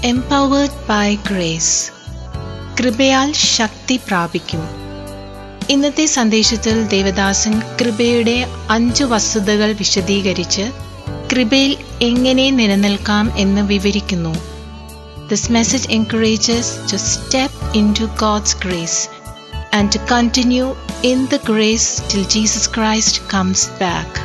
Empowered by grace കൃപയാൽ ശക്തി പ്രാപിക്കും ഇന്നത്തെ സന്ദേശത്തിൽ ദേവദാസൻ കൃപയുടെ അഞ്ചു വസ്തുതകൾ വിശദീകരിച്ച് കൃപയിൽ എങ്ങനെ നിലനിൽക്കാം എന്ന് വിവരിക്കുന്നു this message encourages to step in to God's grace and to continue in the grace till Jesus Christ comes back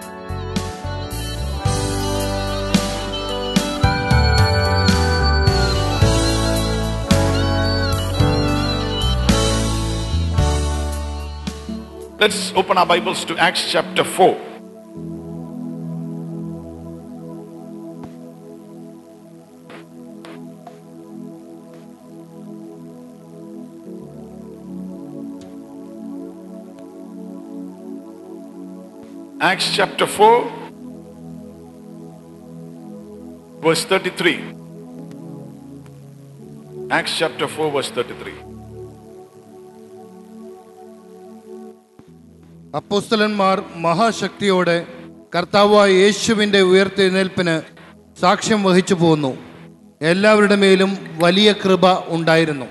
Let's open our Bibles to Acts chapter 4. Acts chapter 4, verse 33. Acts chapter 4, verse 33. അപ്പോസ്തലന്മാർ മഹാശക്തിയോടെ കർത്താവായ യേശുവിൻ്റെ ഉയർത്തെഴുന്നേൽപ്പിന് സാക്ഷ്യം വഹിച്ചു പോന്നു എല്ലാവരുടെ മേലും വലിയ കൃപ ഉണ്ടായിരുന്നു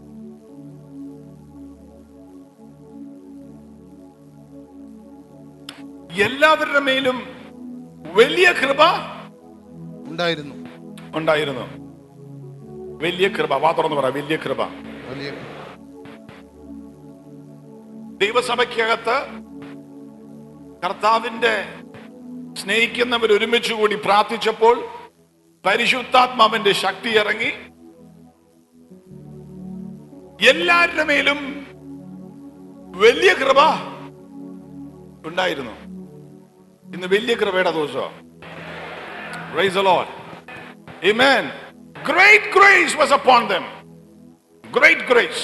എല്ലാവരുടെ മേലും വലിയ കൃപ ഉണ്ടായിരുന്നു ഉണ്ടായിരുന്നു വലിയ കൃപ വാ തുറന്ന് പറ വലിയ കൃപ വലിയ ദൈവസഭയ്ക്കകത്ത് കർത്താവിന്റെ സ്നേഹിക്കുന്നവർ ഒരുമിച്ച് കൂടി പ്രാർത്ഥിച്ചപ്പോൾ പരിശുദ്ധാത്മാവിന്റെ ശക്തി ഇറങ്ങി എല്ലാവരുടെ മേലും വലിയ കൃപ ഉണ്ടായിരുന്നു ഇന്ന് വലിയ കൃപയുടെ ദിവസം Praise the Lord. Amen. Great grace was upon them. Great grace.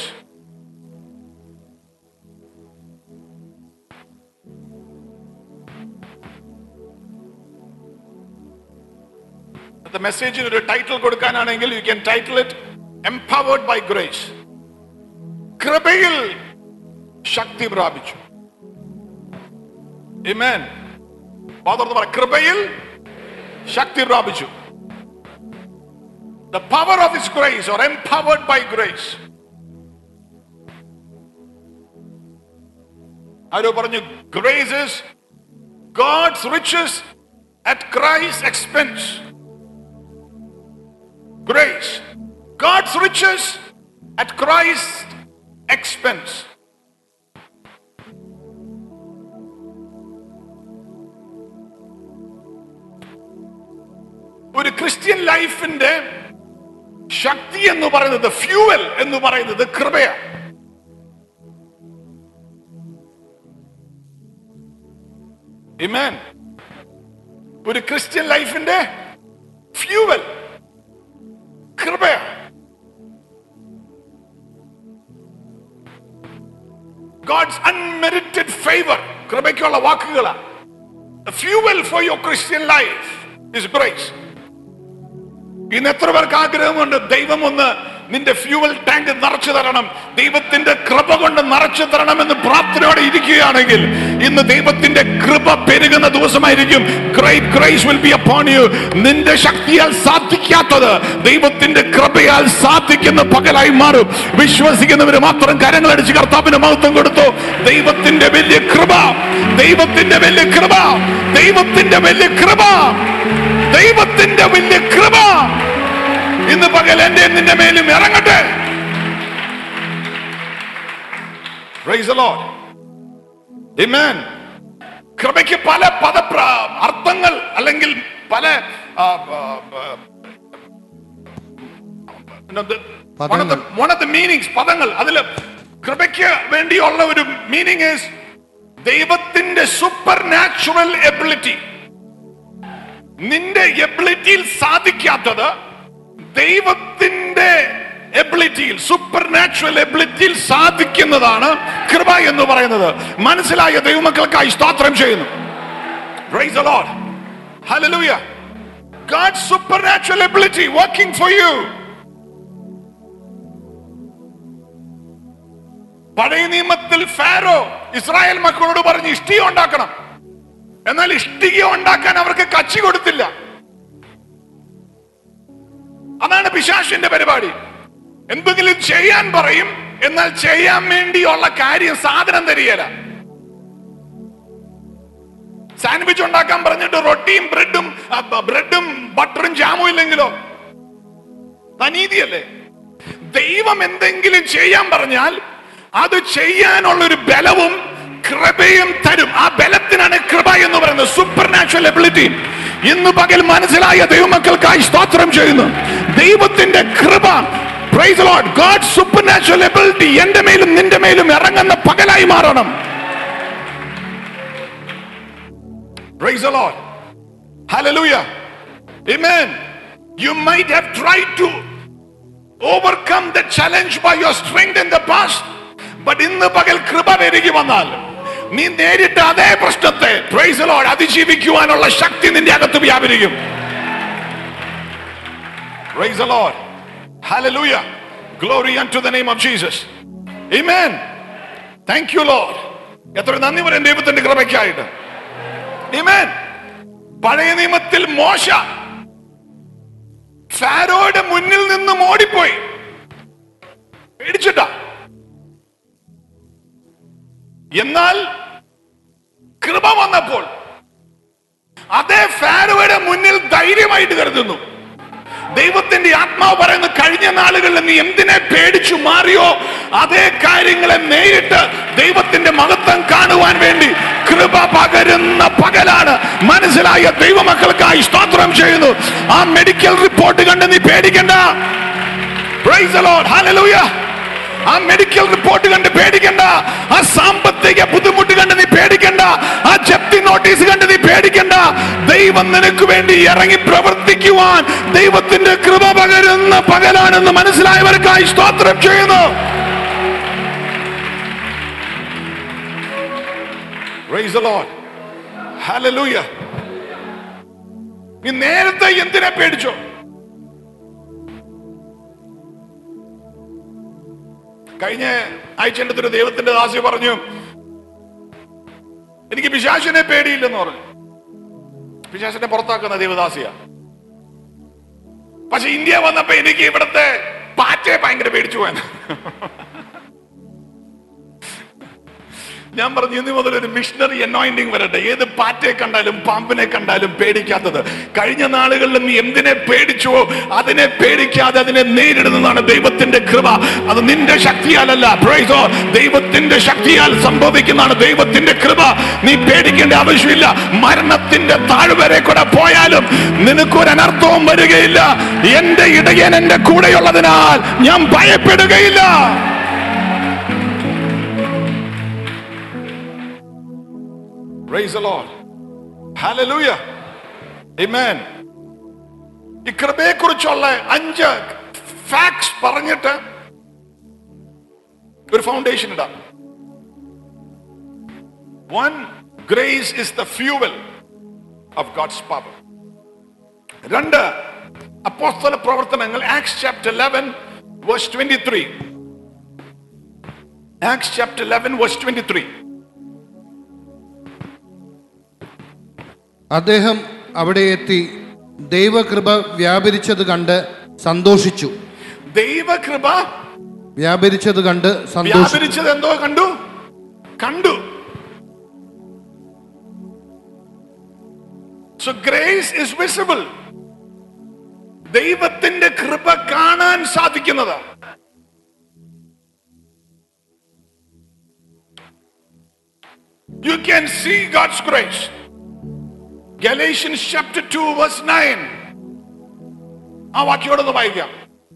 The മെസ്സേജിന് ഒരു ടൈറ്റിൽ കൊടുക്കാനാണെങ്കിൽ you can title it empowered by grace കൃപയിൽ ശക്തി പ്രാപിച്ചു Amen. ഫാദർ പറ കൃപയിൽ ശക്തി പ്രാപിച്ചു the power of his grace or empowered by grace ആരോ പറഞ്ഞു grace is God's riches at Christ expense grace God's riches at Christ expense ഒരു ക്രിസ്ത്യൻ ലൈഫിന്റെ ശക്തി എന്ന് പറയുന്നത് ഫ്യൂവൽ എന്ന് പറയുന്നത് കൃപയാണ് Amen. ഒരു ക്രിസ്ത്യൻ ലൈഫിന്റെ ഫ്യൂവൽ കൃപയാണ് ഗോഡ്സ് അൺമെറിറ്റഡ് ഫേവർ കൃപയ്ക്കുള്ള വാക്കുകളാണ് fuel for your Christian life is grace ഇന്ന് എത്ര പേർക്ക് ആഗ്രഹമുണ്ട് ദൈവം ഒന്ന് നിന്റെ ഫ്യൂവൽ ടാങ്ക് നിറച്ചു തരണം ദൈവത്തിന്റെ കൃപ കൊണ്ട് നിറച്ചു തരണമെന്ന് പ്രാർത്ഥനയോടെ ഇരിക്കുകയാണെങ്കിൽ ഇന്ന് ദൈവത്തിന്റെ കൃപ പെരുകുന്ന ദിവസമായിരിക്കും great grace will be upon you നിന്റെ ശക്തിയാൽ സാധിക്കാത്തത് ദൈവത്തിന്റെ കൃപയാൽ സാധിക്കുന്ന പകലായി മാറും വിശ്വസിക്കുന്നവര് മാത്രം കരങ്ങളടിച്ച് കർത്താവിന് മഹത്വം കൊടുത്തു ദൈവത്തിന്റെ വലിയ കൃപ ദൈവത്തിന്റെ വലിയ കൃപ ദൈവത്തിന്റെ വലിയ കൃപ ദൈവത്തിന്റെ വലിയ കൃപ ഇന്ന് പകൽ എന്റെ നിന്റെ മേലും ഇറങ്ങട്ടെ Praise the Lord. Amen. കൃപയ്ക്ക് പല പദപ്ര അർത്ഥങ്ങൾ അല്ലെങ്കിൽ പല ആ, ആ, ആ, one of the- one of the meanings പദങ്ങൾ അതില് കൃപയ്ക്ക് വേണ്ടിയുള്ള ഒരു മീനിങ് is ദൈവത്തിന്റെ സൂപ്പർ നാച്ചുറൽ എബിലിറ്റി നിന്റെ എബിലിറ്റിയിൽ സാധിക്കാത്തത് ദൈവത്തിന്റെ എബിലിറ്റിയിൽ സൂപ്പർ നാച്ചുറൽ എബിലിറ്റിയിൽ സാധിക്കുന്നതാണ് കൃപ എന്ന് പറയുന്നത് മനസ്സിലായ ദൈവമക്കൾക്കായി സ്തോത്രം ചെയ്യുന്നു Praise the Lord. Hallelujah. God's supernatural ability working for you. പഴയ നിയമത്തിൽ ഫാരോ ഇസ്രായേൽ മക്കളോട് പറഞ്ഞ് ഇഷ്ടിക ഉണ്ടാക്കണം എന്നാൽ ഇഷ്ടിക ഉണ്ടാക്കാൻ അവർക്ക് കച്ചി കൊടുത്തില്ല അതാണ് പിശാശിന്റെ പരിപാടി എന്തെങ്കിലും ചെയ്യാൻ പറയും എന്നാൽ ചെയ്യാൻ വേണ്ടിയുള്ള കാര്യം സാധനം തരികയില്ല സാൻഡ്വിച്ച് ഉണ്ടാക്കാൻ പറഞ്ഞിട്ട് റൊട്ടിയും ബ്രെഡും ബ്രെഡും ബട്ടറും ജാമും ഇല്ലെങ്കിലോ അനീതിയല്ലേ ദൈവം എന്തെങ്കിലും ചെയ്യാൻ പറഞ്ഞാൽ അത് ചെയ്യാനുള്ള ഒരു ബലവും കൃപയും തരും ആ ബലത്തിനാണ് കൃപ എന്ന് പറയുന്നത് സൂപ്പർ നാച്ചുറൽ എബിലിറ്റി ഇന്ന് പകൽ മനസ്സിലായ ദൈവമക്കൾക്കായി സ്തോത്രം ചെയ്യുന്നു ദൈവത്തിന്റെ കൃപ praise Lord God supernatural ability എന്റെ മേലും നിന്റെ മേലും ഇറങ്ങുന്ന പകലായി മാറണം Praise the Lord. Hallelujah. Amen. You might have tried to overcome the challenge by your strength in the past. But ഇന്ന് പകൽ കൃപ പെരുകി വന്നാൽ നീ നേരിട്ട അതേ പ്രശ്നത്തെ പ്രൈസ് ലോഡ് അതിജീവിക്കുവാനുള്ള ശക്തി നിന്റെ അകത്ത് വ്യാപരിക്കും Praise the Lord. Hallelujah. Glory unto the name of Jesus. Amen. Thank you, Lord. എത്ര നന്ദി പറയാം ദൈവത്തിന്റെ കൃപയ്ക്കായിട്ട് Amen. പഴയ നിയമത്തിൽ മോശ ഫാരോയുടെ മുന്നിൽ നിന്നും ഓടിപ്പോയി പേടിച്ചിട്ട എന്നാൽ കൃപ വന്നപ്പോൾ അതേ ഫാരോയുടെ മുന്നിൽ ധൈര്യമായിട്ട് കരുതുന്നു ദൈവത്തിന്റെ ആത്മാവ് പറയുന്നു കഴിഞ്ഞ നാളുകളിൽ നീ എന്തിനെ പേടിച്ചു മാറിയോ അതേ കാര്യങ്ങളെ നേരിട്ട് ദൈവത്തിന്റെ മഹത്വം കാണുവാൻ വേണ്ടി കൃപ പകരുന്ന പകലാണ് മനസ്സിലായ ദൈവമക്കൾക്കായി സ്തോത്രം ചെയ്യുന്നു ആ മെഡിക്കൽ റിപ്പോർട്ട് കണ്ട് നീ പേടിക്കണ്ട Praise the Lord. Hallelujah. ആ മെഡിക്കൽ റിപ്പോർട്ട് കണ്ട് പേടിക്കണ്ട ആ സാമ്പത്തിക ബുദ്ധിമുട്ട് കണ്ട് നീ പേടിക്കണ്ട ആ ജപ്തി നോട്ടീസ് കണ്ട് നീ പേടിക്കണ്ട ദൈവം നിനക്ക് വേണ്ടി ഇറങ്ങി പ്രവർത്തിക്കുവാൻ ദൈവത്തിന്റെ കൃപ പകരുന്ന പകലാണെന്ന് മനസ്സിലായവർക്കായി സ്തോത്രം ചെയ്യുന്നു Praise the Lord. Hallelujah. നീ നേരത്തെ എന്തിനെ പേടിച്ചോ കഴിഞ്ഞ ആഴ്ച എൻ്റെ അടുത്തൊരു ദൈവത്തിന്റെ ദാസി പറഞ്ഞു എനിക്ക് പിശാശിനെ പേടിയില്ലെന്ന് പറഞ്ഞു പിശാശിനെ പുറത്താക്കുന്ന ദൈവദാസിയ പക്ഷെ ഇന്ത്യ വന്നപ്പോ എനിക്ക് ഇവിടുത്തെ പാറ്റയെ ഭയങ്കര പേടിച്ചു പോയെന്ന് ഞാൻ പറഞ്ഞു ഇനി മുതൽ ഒരു മിഷണറി അനോയിന്റിങ് വരട്ടെ ഏത് പാറ്റയെ കണ്ടാലും പാമ്പിനെ കണ്ടാലും പേടിക്കാത്തത് കഴിഞ്ഞ നാളുകളിൽ നീ എന്തിനെ പേടിച്ചുവോ അതിനെ പേടിക്കാതെ അതിനെ നേരിടുന്നതാണ് ദൈവത്തിന്റെ കൃപ അത് നിന്റെ ശക്തിയാലല്ല Praise the Lord. ദൈവത്തിന്റെ ശക്തിയാൽ സംഭവിക്കുന്നതാണ് ദൈവത്തിന്റെ കൃപ നീ പേടിക്കേണ്ട ആവശ്യമില്ല മരണത്തിന്റെ താഴ്വരെ കൂടെ പോയാലും നിനക്കൊരു അനർത്ഥവും വരികയില്ല എന്റെ ഇടയൻ എന്റെ കൂടെയുള്ളതിനാൽ ഞാൻ ഭയപ്പെടുകയില്ല Praise the Lord. Hallelujah. Amen. ഈ കൃപയെ കുറിച്ചുള്ള അഞ്ച് ഫാക്ട്സ് പറഞ്ഞിട്ട് ഒരു ഫൗണ്ടേഷൻ ഇടാം one grace is the fuel of God's power രണ്ട് അപ്പോസ്തല പ്രവർത്തനങ്ങൾ Acts chapter 11 verse 23 Acts chapter 11 verse 23 അദ്ദേഹം അവിടെ എത്തി ദൈവകൃപ വ്യാപരിച്ചത് കണ്ട് സന്തോഷിച്ചു ദൈവകൃപ വ്യാപരിച്ചത് കണ്ട് സന്തോഷിച്ചു വ്യാപരിച്ചത് എന്തോ കണ്ടു കണ്ടു സോ ഗ്രേസ് ഇസ് വിസിബിൾ ദൈവത്തിന്റെ കൃപ കാണാൻ സാധിക്കുന്നത് you can see God's grace Galatians chapter two verse nine ആ വാക്യോടൊന്ന് വായിക്കാം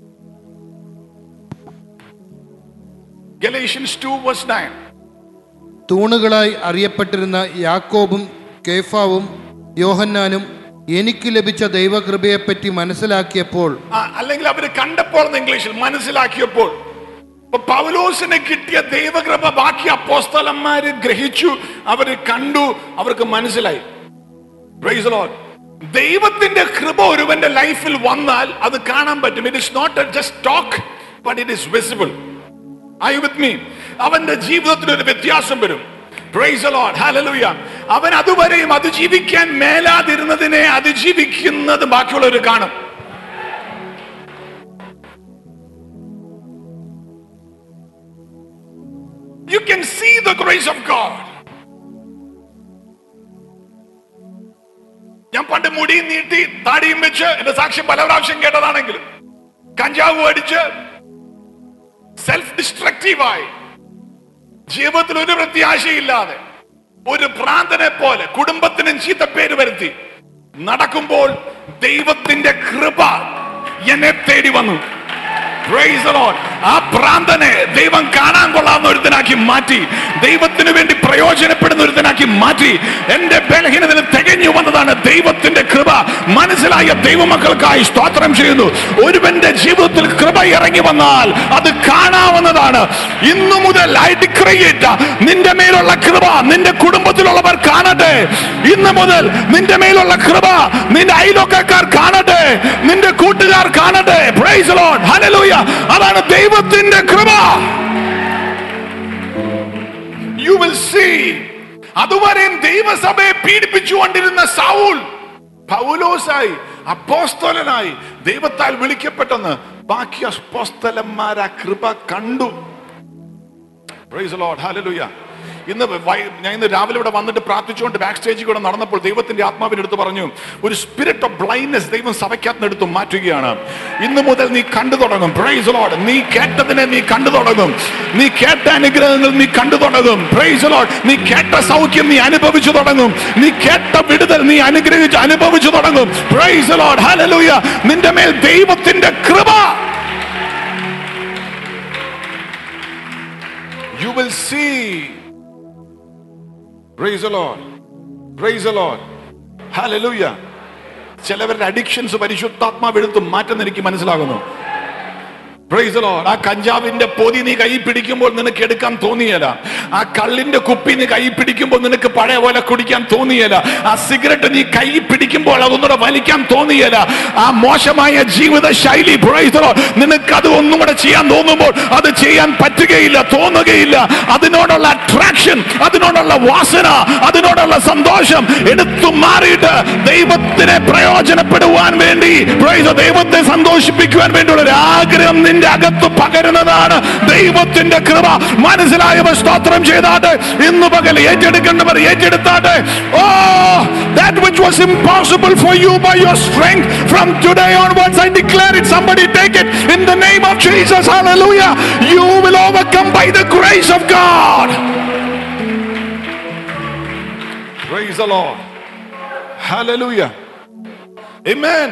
ഗലേഷ്യൻസ് ടു വേഴ്സ് നയൻ തൂണുകളായി അറിയപ്പെട്ടിരുന്ന യാക്കോബും കേഫാവും യോഹന്നാനും എനിക്ക് ലഭിച്ച ദൈവകൃപയെപ്പറ്റി മനസ്സിലാക്കിയപ്പോൾ ആ, അല്ലെങ്കിൽ അവര് കണ്ടപ്പോൾ എന്ന് ഇംഗ്ലീഷിൽ മനസ്സിലാക്കിയപ്പോൾ ഇപ്പൊ പൗലോസിന് കിട്ടിയ ദൈവകൃപ ബാക്കി അപ്പോസ്തലന്മാര് ഗ്രഹിച്ചു അവര് കണ്ടു അവർക്ക് മനസ്സിലായി Praise the Lord. ദൈവത്തിന്റെ കൃപ ഒരുവന്റെ ലൈഫിൽ വന്നാൽ അത് കാണാൻ പറ്റും it is not just talk but it is visible I with me അവന്റെ ജീവിതത്തിൽ ഒരു വ്യത്യാസം വരും Praise the Lord. Hallelujah. അവൻ അതുവരെയും അതിജീവിക്കാൻ മേലാതിരുന്നതിനെ അതിജീവിക്കുന്നത് ബാക്കിയുള്ളവർ കാണും grace of God. ഞാൻ പണ്ട് മുടിയും നീട്ടി താടിയും വെച്ച് എന്റെ സാക്ഷ്യം പല പ്രാവശ്യം കേട്ടതാണെങ്കിലും കഞ്ചാവ് അടിച്ച് സെൽഫ് ഡിസ്ട്രക്റ്റീവായി ജീവിതത്തിൽ ഒരു പ്രത്യാശയില്ലാതെ ഒരു ഭ്രാന്തനെ പോലെ കുടുംബത്തിനും ചീത്തപ്പേര് വരുത്തി നടക്കുമ്പോൾ ദൈവത്തിന്റെ കൃപ എന്നെ തേടി വന്നു Praise the Lord. ആ ഭ്രാന്തനെ ദൈവം കാണാൻ കൊള്ളാവുന്ന ഒരുത്തനാക്കി മാറ്റി ദൈവത്തിന് വേണ്ടി പ്രയോജനപ്പെടുന്ന ഒരുത്തനാക്കി മാറ്റി എന്റെ ബലഹീനതയിൽ തികഞ്ഞു വന്നതാണ് ദൈവത്തിന്റെ കൃപ മനസ്സിലായ ദൈവമക്കൾക്കായി സ്തോത്രം ചെയ്യുന്നു ഒരുവന്റെ ജീവിതത്തിൽ കൃപ ഇറങ്ങി വന്നാൽ അത് കാണാവുന്നതാണ് ഇന്നു മുതൽ ഐ ഡിക്രിയേറ്റ് നിന്റെ മേലുള്ള കൃപ നിന്റെ കുടുംബത്തിലുള്ളവർ കാണട്ടെ ഇന്ന് മുതൽ നിന്റെ മേലുള്ള കൃപ നിന്റെ അയലോക്കാർ കാണട്ടെ നിന്റെ കൂട്ടുകാർ കാണട്ടെ Praise the Lord. Hallelujah. അതാണ് ദൈവത്തിന്റെ കൃപ യു വിൽ സീ അതുവരെയും ദൈവസഭയെ പീഡിപ്പിച്ചുകൊണ്ടിരുന്ന സൗൾ പൗലോസായി അപ്പോസ്തലനായി ദൈവത്താൽ വിളിക്കപ്പെട്ടെന്ന് ബാക്കി അപ്പോസ്തലന്മാർ ആ കൃപ കണ്ടു Praise the Lord. Hallelujah. ഇന്ന് വൈ- ഞാൻ ഇന്ന് രാവിലെ ഇവിടെ വന്നിട്ട് പ്രാർത്ഥിച്ചുകൊണ്ട് ബാക്ക് സ്റ്റേജിൽ കൂടെ നടന്നപ്പോൾ ദൈവത്തിന്റെ ആത്മാവിന്റെ അടുത്ത് പറഞ്ഞു ഒരു സ്പിരിറ്റ് ഓഫ് ബ്ലൈൻഡ്നെസ് ദൈവം സഭയ്ക്കകത്ത് എടുത്ത് മാറ്റുകയാണ് ഇന്ന് മുതൽ നീ കണ്ടു തുടങ്ങും പ്രൈസ് ലോഡ് നീ കേട്ടതിനെ നീ കണ്ടു തുടങ്ങും നീ കേട്ട അനുഗ്രഹങ്ങൾ നീ കണ്ടു തുടങ്ങും പ്രൈസ് ലോഡ് നീ കേട്ട സൗഖ്യം നീ അനുഭവിച്ചു തുടങ്ങും നീ കേട്ട വിടുതൽ നീ അനുഗ്രഹിച്ച് അനുഭവിച്ചു തുടങ്ങും പ്രൈസ് ലോഡ് ഹല്ലേലൂയ നിന്റെ മേൽ ദൈവത്തിന്റെ കൃപ you will see. Praise the Lord. Praise the Lord. Hallelujah. ചിലവരുടെ അഡിക്ഷൻസ് പരിശുദ്ധാത്മാവ് എടുത്ത് മാറ്റുന്ന എനിക്ക് മനസ്സിലാകുന്നു Praise the Lord. ആ കഞ്ചാവിന്റെ പൊതി നീ കൈ പിടിക്കുമ്പോൾ നിനക്ക് എടുക്കാൻ തോന്നിയല്ല ആ കള്ളിന്റെ കുപ്പി നീ കൈ പിടിക്കുമ്പോൾ നിനക്ക് പഴയ പോലെ കുടിക്കാൻ തോന്നിയല്ല ആ സിഗരറ്റ് നീ കൈ പിടിക്കുമ്പോൾ അതൊന്നുകൂടെ വലിക്കാൻ തോന്നിയല്ല ആ മോശമായ ജീവിത ശൈലി Praise the Lord. നിനക്ക് അത് ഒന്നും കൂടെ ചെയ്യാൻ തോന്നുമ്പോൾ അത് ചെയ്യാൻ പറ്റുകയില്ല തോന്നുകയില്ല അതിനോടുള്ള അട്രാക്ഷൻ അതിനോടുള്ള വാസന അതിനോടുള്ള സന്തോഷം എടുത്തു മാറിയിട്ട് ദൈവത്തിനെ പ്രയോജനപ്പെടുവാൻ വേണ്ടി Praise the- ദൈവത്തെ സന്തോഷിപ്പിക്കുവാൻ വേണ്ടിയുള്ള ഒരു ആഗ്രഹം നിന്റെ അകത്ത് പകരുന്നതാണ് ദൈവത്തിന്റെ കൃപ മനസ്സിലായവർ സ്തോത്രം ചെയ്താട്ടെ ഇന്ന് പകൽ ഏറ്റെടുക്കേണ്ടവർ ഏറ്റെടുത്താട്ടെ ഓ that which was impossible for you by your strength from today onwards I declare it somebody take it in the name of Jesus hallelujah you will overcome by the grace of God praise the Lord hallelujah amen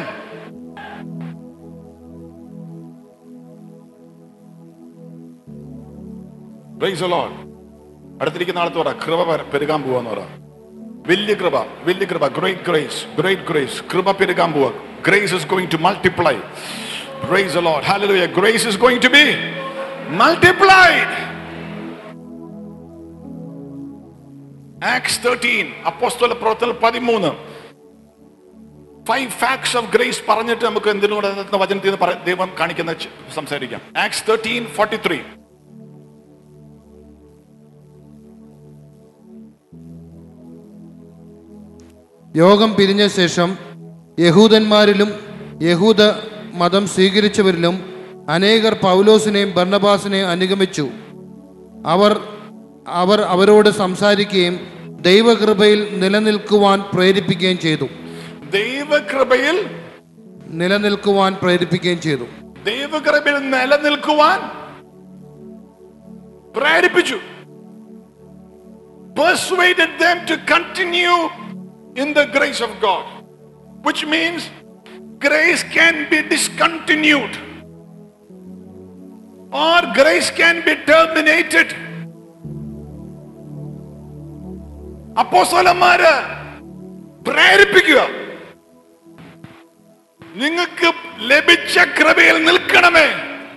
Praise the Lord. അടുത്തിരിക്കുന്ന ആളത്ത് പറ കൃപ പര- പെരുകാൻ പോവാന്ന് പറ വലിയ കൃപ വലിയ കൃപ ഗ്രേറ്റ് ഗ്രേസ് ഗ്രേറ്റ് ഗ്രേസ് കൃപ പെരുകാൻ പോവാ grace is going to multiply praise the Lord hallelujah grace is going to be multiplied Acts 13 അപ്പോസ്തല പ്രവർത്തനം പതിമൂന്ന് ഫൈവ് ഫാക്ട്സ് ഓഫ് ഗ്രേസ് പറഞ്ഞിട്ട് നമുക്ക് എന്തിനോട് വചനത്തിൽ നിന്ന് പറ- ദൈവം കാണിക്കുന്ന ച- സംസാരിക്കാം ആക്സ് തേർട്ടീൻ ഫോർട്ടി ത്രീ യോഗം പിരിഞ്ഞ ശേഷം യഹൂദന്മാരിലും യഹൂദ മതം സ്വീകരിച്ചവരിലും അനേകർ പൗലോസിനെയും ബർണബാസിനെയും അനുഗമിച്ചു അവർ അവർ അവരോട് സംസാരിക്കുകയും ദൈവകൃപയിൽ നിലനിൽക്കുവാൻ പ്രേരിപ്പിക്കുകയും ചെയ്തു ദൈവകൃപയിൽ നിലനിൽക്കുവാൻ പ്രേരിപ്പിക്കുകയും ചെയ്തു ദൈവകൃപയിൽ നിലനിൽക്കുവാൻ പ്രേരിപ്പിച്ചു persuaded them to continue in the grace of God which means grace can be discontinued or grace can be terminated അപ്പോസ്തലന്മാര് പ്രേരിപ്പിക്കുക നിങ്ങൾക്ക് ലഭിച്ച കൃപയിൽ നിൽക്കണമേ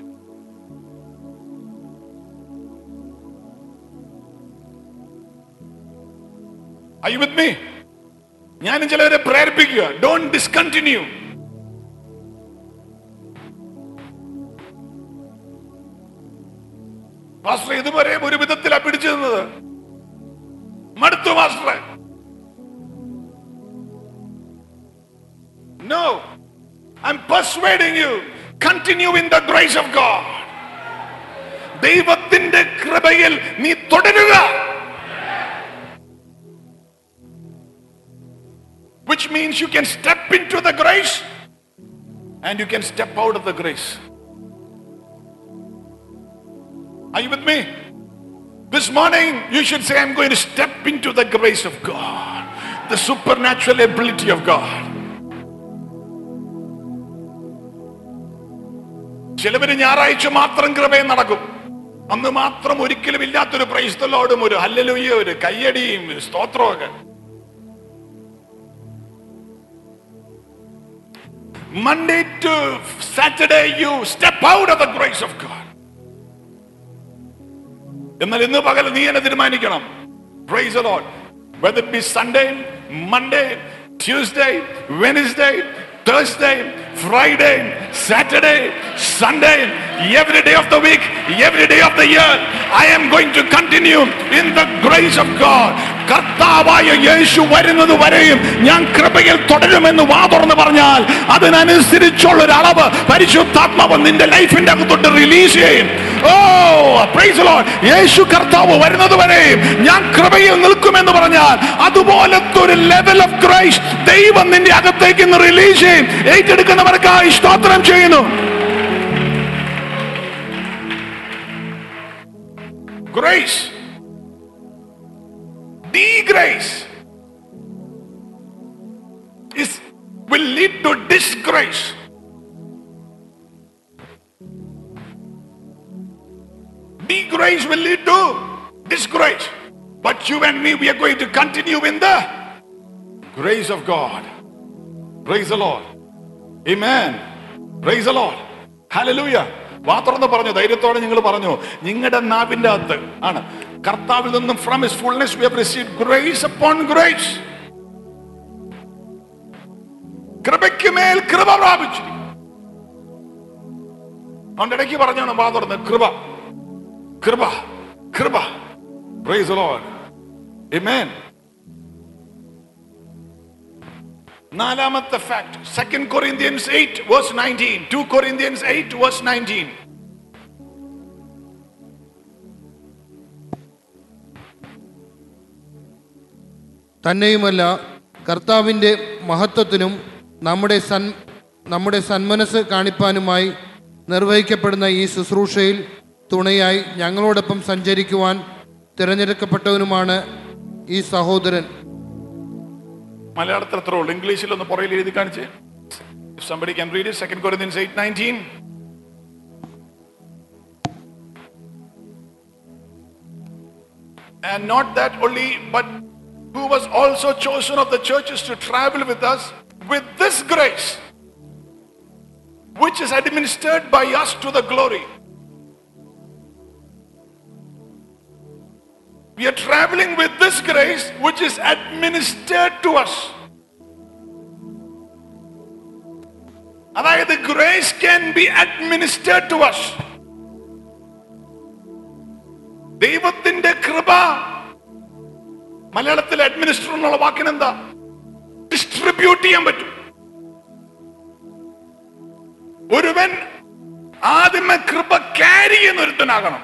Are you with me? ഞാനും ചിലവരെ പ്രേരിപ്പിക്കുക ഡോണ്ട് ഡിസ്കണ്ടിന്യൂ മാസ്റ്റർ ഇതുവരെ ഒരു വിധത്തിലാ പിടിച്ചു നിന്നത് മടുത്തു മാസ്റ്ററെ No, I'm persuading you. Continue in the grace of God. ദൈവത്തിന്റെ കൃപയിൽ നീ തുടരുക which means you can step into the grace and you can step out of the grace. Are you with me? This morning, you should say, I'm going to step into the grace of God, the supernatural ability of God. ചിലവര് ഞായറാഴ്ച മാത്രം കൃപയും നടക്കും അന്ന് മാത്രം ഒരിക്കലും ഇല്ലാത്തൊരു പ്രൈസ്തലോടും ഒരു ഹല്ലലുയ്യ ഒരു കയ്യടിയും സ്തോത്രവും ഒക്കെ Monday to Saturday, you step out of the grace of God. എന്നാൽ ഇന്ന് പകൽ നീ എന്നെ തീരുമാനിക്കണം praise Lord whether be Sunday Monday Tuesday Wednesday Thursday Friday Saturday Sunday every day of the week every day of the year I am going to continue in the grace of God കർത്താവായ യേശു വരുന്നത് വരെയും ഞാൻ കൃപയിൽ തുടരുമെന്ന് വാ തുറന്ന് പറഞ്ഞാൽ അതിനനുസരിച്ചുള്ള ഒരു അളവ് പരിശുദ്ധാത്മാവ് നിന്റെ ലൈഫിന്റെ അകത്തോട്ട് റിലീസ് ചെയ്യും ഓ പ്രൈസ് ലോർഡ് യേശു കർത്താവ് വരുന്നത് വരെയും ഞാൻ കൃപയിൽ നിൽക്കുമെന്ന് പറഞ്ഞാൽ അതുപോലത്തെ ഒരു ലെവൽ ഓഫ് ഗ്രേസ് ദൈവം നിന്റെ അകത്തേക്ക് ഇന്ന് റിലീസ് ചെയ്യും ഏറ്റെടുക്കുന്നവർക്കായി സ്തോത്രം ചെയ്യുന്നു grace degrace is will lead to disgrace degrace will lead to disgrace but you and me we are going to continue in the grace of god praise the lord amen praise the lord hallelujah വാ തുറന്ന് പറഞ്ഞു ധൈര്യത്തോടെ നിങ്ങൾ പറഞ്ഞു നിങ്ങളുടെ നാവിന്റെ അകത്ത് ആണ് കർത്താവിൽ നിന്നും from his fullness we have received grace upon grace കൃപയ്ക്ക് മേൽ കൃപ പ്രാപിച്ചിരിക്കുന്നു അവന്റെ ഇടയ്ക്ക് പറഞ്ഞാണ് വാ തുറന്ന് കൃപ കൃപ കൃപ പ്രൈസ് the Lord amen നാലാമത്തെ fact second Corinthians eight verse nineteen two Corinthians eight verse nineteen തന്നെയുമല്ല കർത്താവിൻ്റെ മഹത്വത്തിനും നമ്മുടെ സൻ നമ്മുടെ സന്മനസ് കാണിപ്പാനുമായി നിർവഹിക്കപ്പെടുന്ന ഈ ശുശ്രൂഷയിൽ തുണയായി ഞങ്ങളോടൊപ്പം സഞ്ചരിക്കുവാൻ തിരഞ്ഞെടുക്കപ്പെട്ടവനുമാണ് ഈ സഹോദരൻ മലയാളത്തിൽ എത്ര ഉള്ളു ഇംഗ്ലീഷിൽ ഒന്ന് പുറകിൽ എഴുതി കാണിച്ച് somebody can read second Corinthians eight nineteen And not that only, but who was also chosen of the churches to travel with us with this grace, which is administered by us to the glory. We are traveling with this grace which is administered to us. അതായത് grace can be administered to us ദൈവത്തിന്റെ കൃപ മലയാളത്തിൽ administer എന്നുള്ള വാക്കിന് എന്താ distribute ചെയ്യാൻ പറ്റും ഒരുവൻ ആദ്യമേ കൃപ ക്യാരി ചെയ്യുന്ന ഒരുത്തനാകണം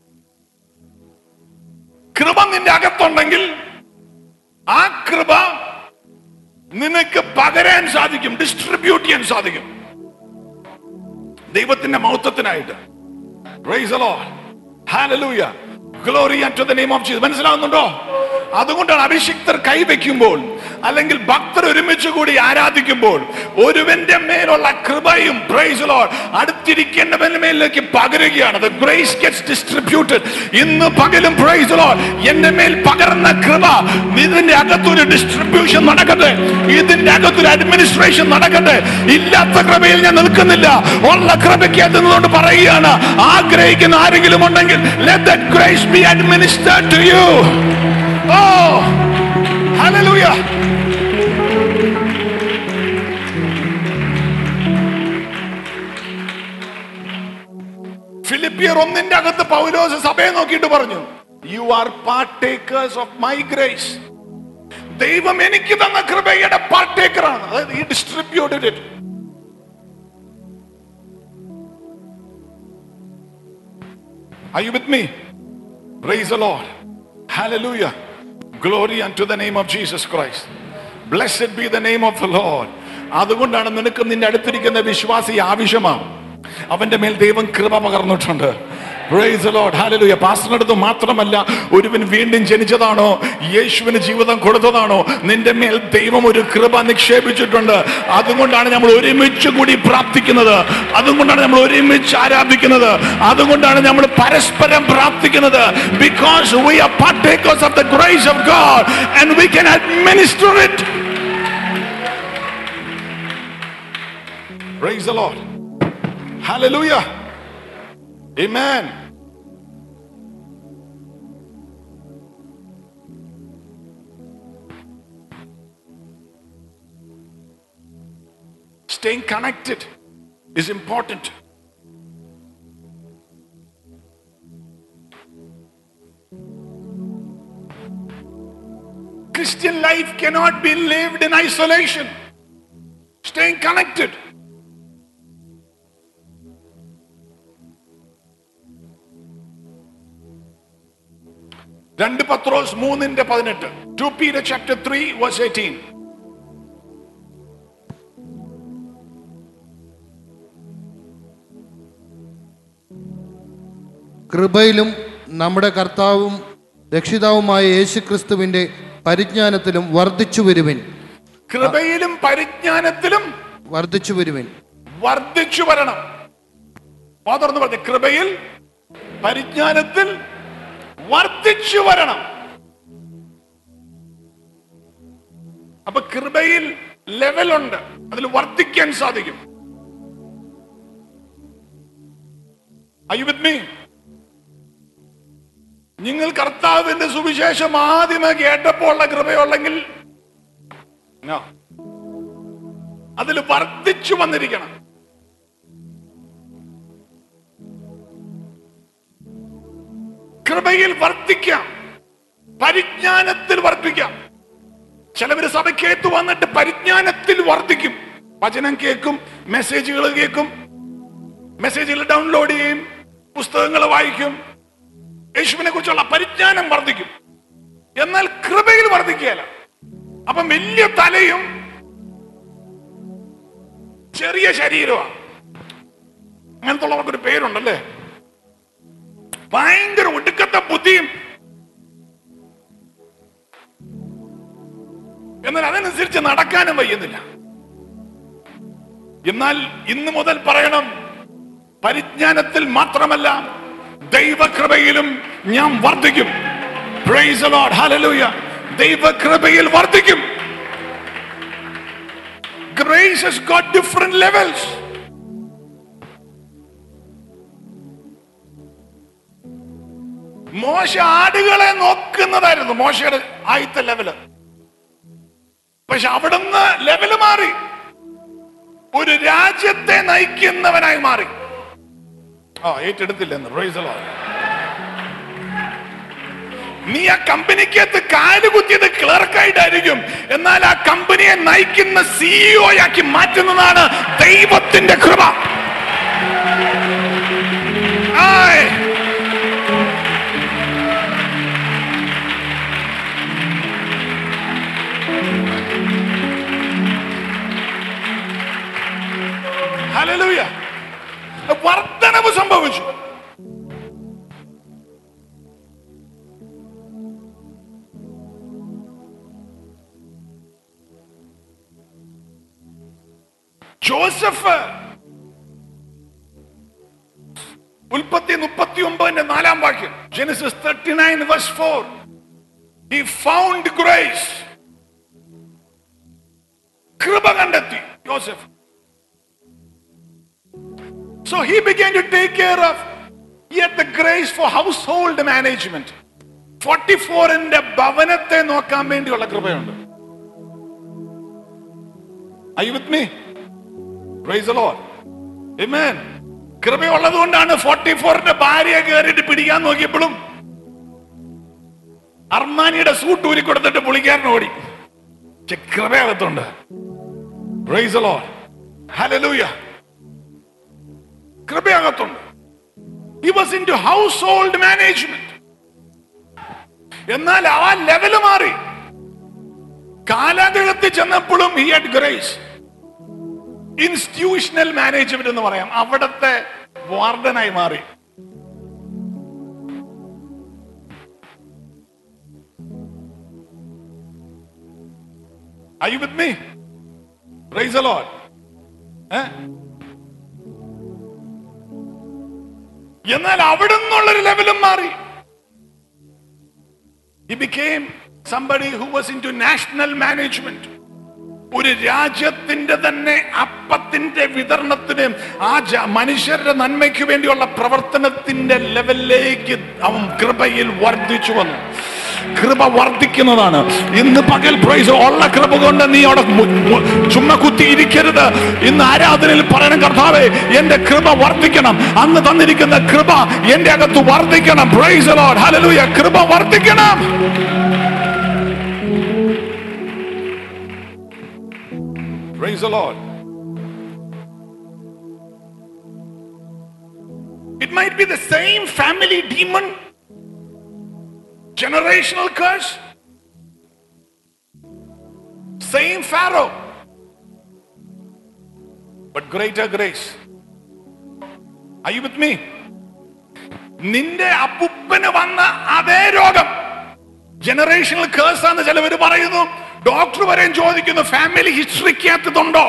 കൃപ നിന്റെ അകത്തുണ്ടെങ്കിൽ ആ കൃപ നിനക്ക് പകരാൻ സാധിക്കും ഡിസ്ട്രിബ്യൂട്ട് ചെയ്യാൻ സാധിക്കും ദൈവത്തിന്റെ മഹത്വത്തിനായിട്ട് Praise the Lord. Hallelujah. Glory unto the name of Jesus. മനസ്സിലാവുന്നുണ്ടോ അതുകൊണ്ടാണ് അഭിഷിക്തർ കൈവയ്ക്കുമ്പോൾ അല്ലെങ്കിൽ ഭക്തർ ഒരുമിച്ച് കൂടി ആരാധിക്കുമ്പോൾ ഒരുവന്റെ മേലുള്ള കൃപയും പ്രൈസ് ലോഡ് അടുത്തിരിക്കേണ്ടവന്റെ മേലിലേക്ക് പകരുകയാണ് the grace gets distributed ഇന്ന് പകലും പ്രൈസ് ലോഡ് എന്റെ മേൽ പകർന്ന കൃപ ഇതിന്റെ അകത്തൊരു ഡിസ്ട്രിബ്യൂഷൻ നടക്കട്ടെ ഇതിന്റെ അകത്തൊരു അഡ്മിനിസ്ട്രേഷൻ നടക്കട്ടെ ഇല്ലാത്ത കൃപയിൽ ഞാൻ നിൽക്കുന്നില്ല ഉള്ള കൃപയ്ക്ക് എത്തുന്നതുകൊണ്ട് പറയുകയാണ് ആഗ്രഹിക്കുന്ന ആരെങ്കിലും ഉണ്ടെങ്കിൽ let that grace be administered to you oh hallelujah ഫിലിപ്പിയർ ഒന്നിന്റെ അകത്ത് പൗലോസ് സഭയെ നോക്കിയിട്ട് പറഞ്ഞു you are partakers of my grace ദൈവം എനിക്ക് തന്ന കൃപയുടെ പാർട്ടേക്കറാണ് അതായത് ഈ distributed it Are you with me? Praise the Lord. Hallelujah. Glory unto the name of Jesus Christ. Blessed be the name of the lord അതുകൊണ്ടാണ് നിനക്ക് നിന്റെ അടുത്തിരിക്കുന്ന വിശ്വാസി ആവശ്യമാണ് അവന്റെ മേൽ ദൈവം കൃപ പകർന്നിട്ടുണ്ട് Praise the Lord. Hallelujah. പാസ്റ്ററിനടുത്ത് മാത്രമല്ല ഒരുവൻ വീണ്ടും ജനിച്ചതാണോ യേശുവിന് ജീവിതം കൊടുത്തതാണോ നിന്റെ മേൽ ദൈവം ഒരു കൃപ നിക്ഷേപിച്ചിട്ടുണ്ട് അതുകൊണ്ടാണ് നമ്മൾ ഒരുമിച്ച് കൂടി പ്രാർത്ഥിക്കുന്നത് അതുകൊണ്ടാണ് നമ്മൾ ഒരുമിച്ച് ആരാധിക്കുന്നത് അതുകൊണ്ടാണ് നമ്മൾ പരസ്പരം പ്രാർത്ഥിക്കുന്നത് because we are partakers of the grace of God and we can administer it. Praise the Lord. Hallelujah. Amen. Staying connected is important. Christian life cannot be lived in isolation. Staying connected. രണ്ട് പത്രോസ് മൂന്നിന്റെ പതിനെട്ട് two Peter chapter three verse eighteen കൃപയിലും നമ്മുടെ കർത്താവും രക്ഷിതാവുമായ യേശു ക്രിസ്തുവിൻ്റെ പരിജ്ഞാനത്തിലും വർദ്ധിച്ചു വരുവിൻ കൃപയിലും പരിജ്ഞാനത്തിലും വർദ്ധിച്ചു വരുവിൻ വർദ്ധിച്ചു വരണം തുറന്ന് പറഞ്ഞു കൃപയിൽ പരിജ്ഞാനത്തിൽ വർദ്ധിച്ചു വരണം അപ്പൊ കൃപയിൽ ലെവലുണ്ട് അതിൽ വർദ്ധിക്കാൻ സാധിക്കും Are you with me? നിങ്ങൾ കർത്താവിന്റെ സുവിശേഷം ആദ്യമേ കേട്ടപ്പോൾ ഉള്ള കൃപയുള്ളെങ്കിൽ no. അതിൽ വർദ്ധിച്ചു വന്നിരിക്കണം കൃപയിൽ വർദ്ധിക്കാം പരിജ്ഞാനത്തിൽ വർദ്ധിക്കാം ചിലവര് സഭയ്ക്കേത്ത് വന്നിട്ട് പരിജ്ഞാനത്തിൽ വർദ്ധിക്കും വചനം കേൾക്കും മെസ്സേജുകൾ കേൾക്കും മെസ്സേജുകൾ ഡൗൺലോഡ് ചെയ്യും പുസ്തകങ്ങൾ വായിക്കും യേശുവിനെ കുറിച്ചുള്ള പരിജ്ഞാനം വർദ്ധിക്കും എന്നാൽ കൃപയിൽ വർദ്ധിക്കുകയല്ല അപ്പം വലിയ തലയും ചെറിയ ശരീരമാണ് അങ്ങനത്തെ ഉള്ളവർക്കൊരു പേരുണ്ടല്ലേ ഭയങ്കര ഒടുക്കത്തെ ബുദ്ധിയും എന്നാൽ അതനുസരിച്ച് നടക്കാനും വയ്യുന്നില്ല എന്നാൽ ഇന്ന് മുതൽ പറയണം പരിജ്ഞാനത്തിൽ മാത്രമല്ല ദൈവകൃപയിലും ഞാൻ വർദ്ധിക്കും Praise the Lord. Hallelujah. ദൈവകൃപയിൽ വർദ്ധിക്കും Grace has got different levels. മോശ ആടുകളെ നോക്കുന്നതായിരുന്നു മോശയുടെ ആദ്യത്തെ ലെവല് പക്ഷെ അവിടുന്ന് ലെവല് മാറി ഒരു രാജ്യത്തെ നയിക്കുന്നവനായി മാറി ആ ഏറ്റെടുത്തില്ലെന്ന് Praise the Lord. നീ ആ കമ്പനിക്കകത്ത് കാല് കുത്തിയത് ക്ലർക്കായിട്ടായിരിക്കും എന്നാൽ ആ കമ്പനിയെ നയിക്കുന്ന സിഇഒ ആക്കി മാറ്റുന്നതാണ് ദൈവത്തിന്റെ കൃപ ആയ്. ഹല്ലേലൂയ വർധനവ് സംഭവിച്ചു ജോസഫ് ഉൽപ്പത്തി മുപ്പത്തി ഒമ്പതിന്റെ നാലാം വാക്യം Genesis thirty nine verse four he found grace കൃപ കണ്ടെത്തി Joseph so he began to take care of the grace for household management forty ഫോറിന്റെ ഭവനത്തെ നോക്കാൻ വേണ്ടിയുള്ള കൃപയുണ്ട് Are you with me? Praise the Lord. Amen. കൃപയുള്ളത് കൊണ്ടാണ് forty ഫോറിന്റെ ഭാര്യയെ കയറിയിട്ട് പിടിക്കാൻ നോക്കിയപ്പോഴും അർമാനിയുടെ സൂട്ട് ഊരി കൊടുത്തിട്ട് പുള്ളിക്കാരൻ ഓടി പക്ഷെ കൃപയകത്തുണ്ട് Praise the Lord. Hallelujah. കൃപയകത്തുണ്ട് He was into household management. എന്നാൽ ആ ലെവല് മാറി കാലാഗ്രഹത്തിൽ ഗവൺമെന്റ് ചെന്നപ്പോഴും he had grace institutional management എന്ന് പറയാം അവിടത്തെ വാർഡനായി മാറി Are you with me? Praise the Lord. ഏ? എന്നാൽ അവിടെ നിന്നുള്ളൊരു ലെവലും മാറി He became somebody who was into national management. ഒരു രാജ്യത്തിന്റെ തന്നെ അപ്പത്തിന്റെ വിതരണത്തിന് ആ ജ- മനുഷ്യരുടെ നന്മയ്ക്ക് വേണ്ടിയുള്ള പ്രവർത്തനത്തിന്റെ ലെവലിലേക്ക് അവൻ കൃപയിൽ വർദ്ധിച്ചു വന്നു കൃപ വർദ്ധിക്കുന്നതാണ് ഇന്ന് പകൽ പ്രൈസ് ഉള്ള കൃപ കൊണ്ട് നീ അവിടെ മു- മു- ചുമ്മാ കുത്തിയിരിക്കരുത് ഇന്ന് ആരാധനയിൽ പറയണം കർത്താവേ എന്റെ കൃപ വർദ്ധിക്കണം അന്ന് തന്നിരിക്കുന്ന കൃപ എന്റെ അകത്ത് വർദ്ധിക്കണം പ്രൈസ് ലോർഡ് ഹല്ലേലൂയ കൃപ വർദ്ധിക്കണം Praise the Lord. It might be the same family demon, generational curse, same Pharaoh, but greater grace. Are you with me? നിന്റെ അപ്പുപ്പന് വന്ന അതേ രോഗം ജനറേഷണൽ കേസ് ആണെന്ന് ചിലവർ പറയുന്നു ഡോക്ടർ വരെയും ചോദിക്കുന്നു ഫാമിലി ഹിസ്റ്ററിക്കകത്തുണ്ടോ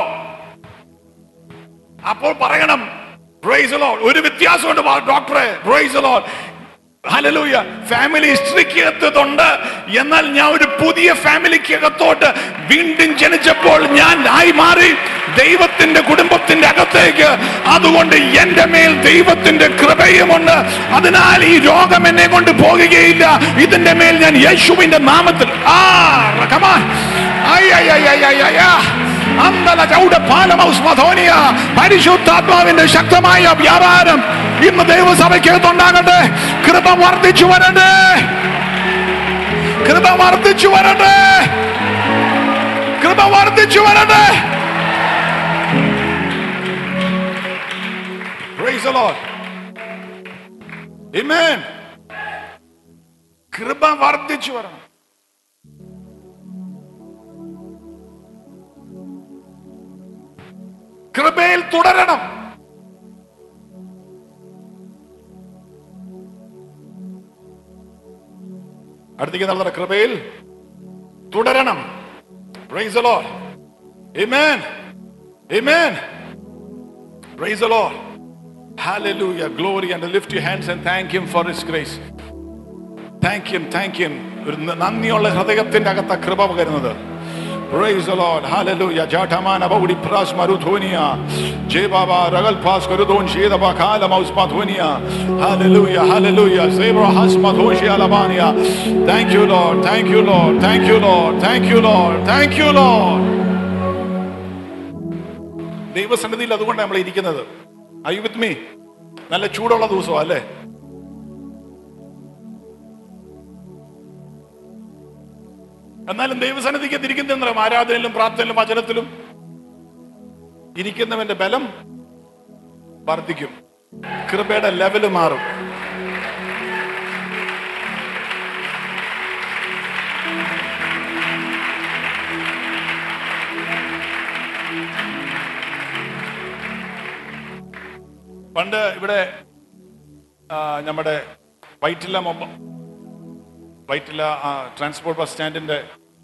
അപ്പോൾ പറയണം പ്രൈസ് ലോഡ് ഒരു വ്യത്യാസമുണ്ട് ഡോക്ടറെ പ്രൈസ് ലോഡ് ഹലലൂയ ഫാമിലി ഹിസ്റ്ററിക്കകത്തുണ്ട് എന്നാൽ ഞാൻ ഒരു പുതിയ ഫാമിലിക്കകത്തോട്ട് വീണ്ടും ജനിച്ചപ്പോൾ ഞാൻ ആയി മാറി ദൈവത്തിന്റെ കുടുംബത്തിന്റെ അകത്തേക്ക് അതുകൊണ്ട് എന്റെ മേൽ ദൈവത്തിന്റെ കൃപയുമുണ്ട് അതിനാൽ ഈ രോഗം എന്നെ കൊണ്ട് പോകുകയില്ല ഇതിന്റെ മേൽ ഞാൻ യേശുവിന്റെ നാമത്തിൽ ആ come on. ഐ, ഐ, ഐ, ഐ, ഐ, ഐ, ആ. അന്തല ചൗട പാലമൗസ് മധോനിയ പരിശുദ്ധാത്മാവിന്റെ ശക്തമായ വ്യാപാരം ഇന്ന് ദൈവസഭയ്ക്കകത്തുണ്ടാകട്ടെ കൃപ വർദ്ധിച്ചു വരട്ടെ കൃപ വർദ്ധിച്ചു വരട്ടെ കൃപ വർദ്ധിച്ചു വരട്ടെ Praise the Lord. Amen. കൃപ വർദ്ധിച്ചു വരണം കൃപയിൽ തുടരണം അടുത്തേക്ക് നല്ല കൃപയിൽ തുടരണം Praise the Lord. Amen. Amen. Praise the Lord. Hallelujah. Glory and lift your hands and thank Him for His grace. Thank Him. Thank Him. ഒരു നന്ദിയുള്ള ഹൃദയത്തിന്റെ അകത്ത കൃപ പകരുന്നത് Praise the Lord. Hallelujah. Jatamana baudi pras maruthonia. Je baba ragal pas karudon sheda ba kala maus mathonia. Hallelujah. Hallelujah. Zebra has mathoshi alabania. Thank you, Lord. Thank you, Lord. Thank you, Lord. Thank you, Lord. Thank you, Lord. ദൈവസന്നിധിയിൽ അതുകൊണ്ടാണ് നമ്മൾ ഇരിക്കുന്നത് I with me നല്ല ചൂടുള്ള ദിവസമാണ് അല്ലേ എന്നാലും ദൈവസന്നിധിക്ക് ഇരിക്കുന്നതെന്നറിയാം ആരാധനയിലും പ്രാർത്ഥനയിലും വചനത്തിലും ഇരിക്കുന്നവന്റെ ബലം വർദ്ധിക്കും കൃപയുടെ ലെവല് മാറും പണ്ട് ഇവിടെ ആ, നമ്മുടെ വൈറ്റില മൊബ വൈറ്റില ആ, ട്രാൻസ്പോർട്ട് ബസ് സ്റ്റാൻഡിന്റെ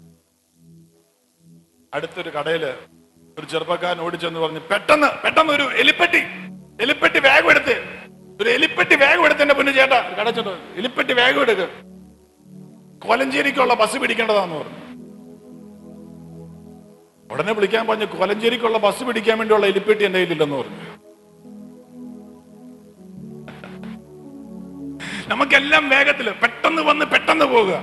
അടുത്തൊരു കടയില് ഒരു ചെറുപ്പക്കാരൻ ഓടിച്ചെന്ന് പറഞ്ഞ് പെട്ടെന്ന് പെട്ടെന്ന് ഒരു എലിപ്പെട്ടി എലിപ്പെട്ടി വേഗം എടുത്ത് ഒരു എലിപ്പെട്ടി വേഗം എടുത്ത് എന്റെ പൊന്നു ചേട്ടാ കടച്ചോട്ട് എലിപ്പെട്ടി വേഗം എടുക്ക് കോലഞ്ചേരിക്കുള്ള ബസ് പിടിക്കേണ്ടതാന്ന് പറഞ്ഞു ഉടനെ വിളിക്കാൻ പറഞ്ഞു കോലഞ്ചേരിക്കുള്ള ബസ് പിടിക്കാൻ വേണ്ടിയുള്ള എലിപ്പെട്ടി എന്റെ കയ്യിലില്ലെന്ന് പറഞ്ഞു നമുക്കെല്ലാം വേഗത്തില് പെട്ടെന്ന് വന്ന് പെട്ടെന്ന് പോവുക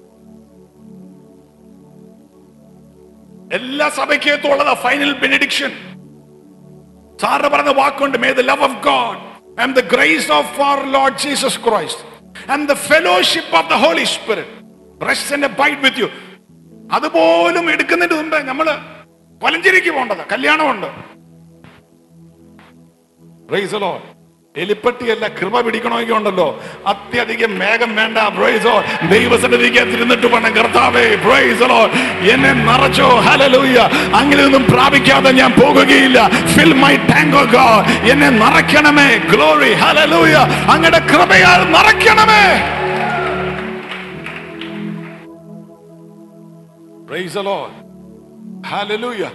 എല്ലാ സഭയ്ക്കകത്തുള്ളതാ ഫൈനൽ ബെനഡിക്ഷൻ സാറിന് പറഞ്ഞ വാക്കുണ്ട് may the love of God and the grace of our lord Jesus Christ and the fellowship of the holy spirit rest and abide with you അതുപോലും എടുക്കുന്നതിന് മുമ്പേ നമ്മള് കൊലഞ്ചേരിക്ക് പോകേണ്ടത് കല്യാണമുണ്ട് Praise the Lord. എലിപ്പട്ടിയല്ല കൃപ പിടിക്കണമെങ്കിൽ ഉണ്ടല്ലോ അത്യധികം മേഘം വേണ്ട പ്രൈസോ ദൈവസന്നിധിക്ക് തിരുന്നിട്ട് പണം കർത്താവേ പ്രൈസലോ എന്നെ നിറച്ചോ ഹലലൂയ അങ്ങനെ ഒന്നും പ്രാപിക്കാതെ ഞാൻ പോകുകയില്ല ഫിൽ മൈ ടാങ്കോ ഗോഡ് എന്നെ നിറയ്ക്കണമേ ഗ്ലോറി ഹലലൂയ അങ്ങയുടെ കൃപയാൽ നിറയ്ക്കണമേ Praise the Lord. Hallelujah.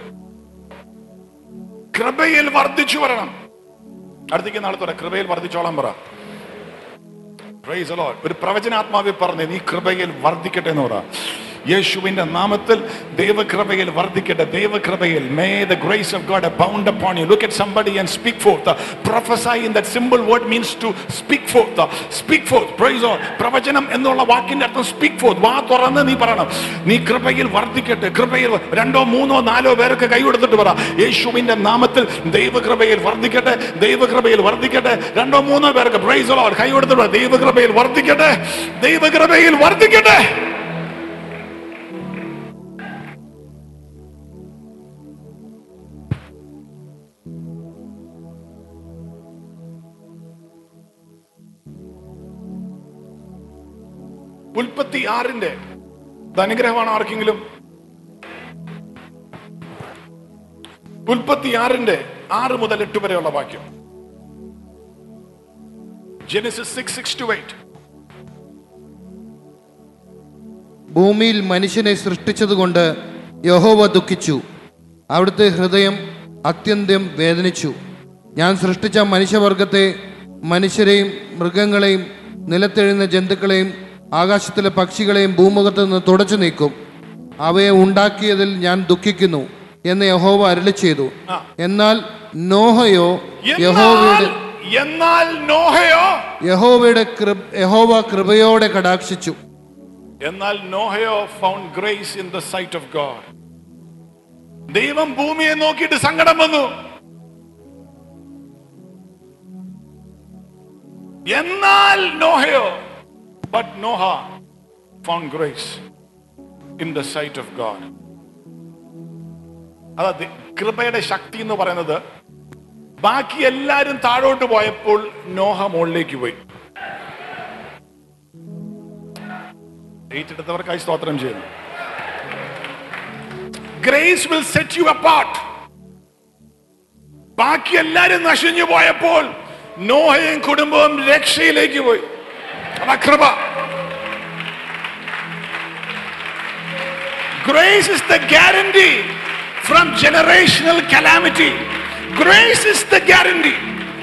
കൃപയിൽ വർദ്ധിച്ചു വരണം അടുത്തേക്ക് നാളത്തോടെ കൃപയിൽ വർദ്ധിച്ചോളാൻ പറ Praise the Lord. ഒരു പ്രവചനാത്മാവിൽ പറഞ്ഞ് നീ കൃപയിൽ വർദ്ധിക്കട്ടെ എന്ന് പറ യേശുവിന്റെ നാമത്തിൽ ദൈവകൃപയിൽ വർദ്ധിക്കട്ടെ ദൈവകൃപയിൽ may the grace of God abound upon you look at somebody and speak forth prophesy in that simple word means to speak forth speak forth praise the Lord പ്രവചനം എന്നുള്ള വാക്കിന്റെ അർത്ഥം speak forth വാ തുറന്ന് നീ പറയണം നീ കൃപയിൽ വർദ്ധിക്കട്ടെ കൃപയിൽ വ- രണ്ടോ മൂന്നോ നാലോ പേർക്ക് കൈ കൊടുത്തിട്ട് പറ യേശുവിന്റെ നാമത്തിൽ ദൈവകൃപയിൽ വർദ്ധിക്കട്ടെ ദൈവകൃപയിൽ വർദ്ധിക്കട്ടെ രണ്ടോ മൂന്നോ പേർക്ക് പ്രൈസ് the Lord കൈ കൊടുത്തിട്ട് പറ ദൈവകൃപയിൽ വർദ്ധിക്കട്ടെ ദൈവകൃപയിൽ വർദ്ധിക്കട്ടെ ഉൽപ്പത്തി ആറിന്റെ ഇത് അനുഗ്രഹമാണ് ആർക്കെങ്കിലും ഉൽപ്പത്തി ആറിന്റെ ആറ് മുതൽ എട്ട് വരെയുള്ള വാക്യം Genesis six six to eight ഭൂമിയിൽ മനുഷ്യനെ സൃഷ്ടിച്ചതുകൊണ്ട് യഹോവ ദുഃഖിച്ചു അവിടുത്തെ ഹൃദയം അത്യന്തം വേദനിച്ചു ഞാൻ സൃഷ്ടിച്ച മനുഷ്യവർഗത്തെ മനുഷ്യരെയും മൃഗങ്ങളെയും നിലത്തെഴുന്ന ജന്തുക്കളെയും ആകാശത്തിലെ പക്ഷികളെയും ഭൂമുഖത്ത് നിന്ന് തുടച്ചു നീക്കും അവയെ ഉണ്ടാക്കിയതിൽ ഞാൻ ദുഃഖിക്കുന്നു എന്ന് യഹോവ അരുളി ചെയ്തു ആ. എന്നാൽ നോഹയോ യഹോവയുടെ എന്നാൽ എന്നാൽ നോഹയോ യഹോവയുടെ കൃപ യഹോവ കൃപയോടെ കടാക്ഷിച്ചു എന്നാൽ നോഹയോ found grace in the sight of God ദൈവം ഭൂമിയെ നോക്കിയിട്ട് സങ്കടം വന്നു എന്നാൽ നോഹയോ but Noah found grace in the sight of God അതാ ദി- കൃപയുടെ ശക്തി എന്ന് പറയുന്നത് ബാക്കി എല്ലാരും താഴോട്ട് പോയപ്പോൾ നോഹ മുകളിലേക്ക് പോയി ഏറ്റെടുത്തവർക്കായി സ്തോത്രം ചെയ്യുന്നു grace will set you apart ബാക്കി എല്ലാരും നശിഞ്ഞു പോയപ്പോൾ നോഹയും കുടുംബവും രക്ഷയിലേക്ക് പോയി അതാ കൃപ grace is the guarantee from generational calamity grace is the guarantee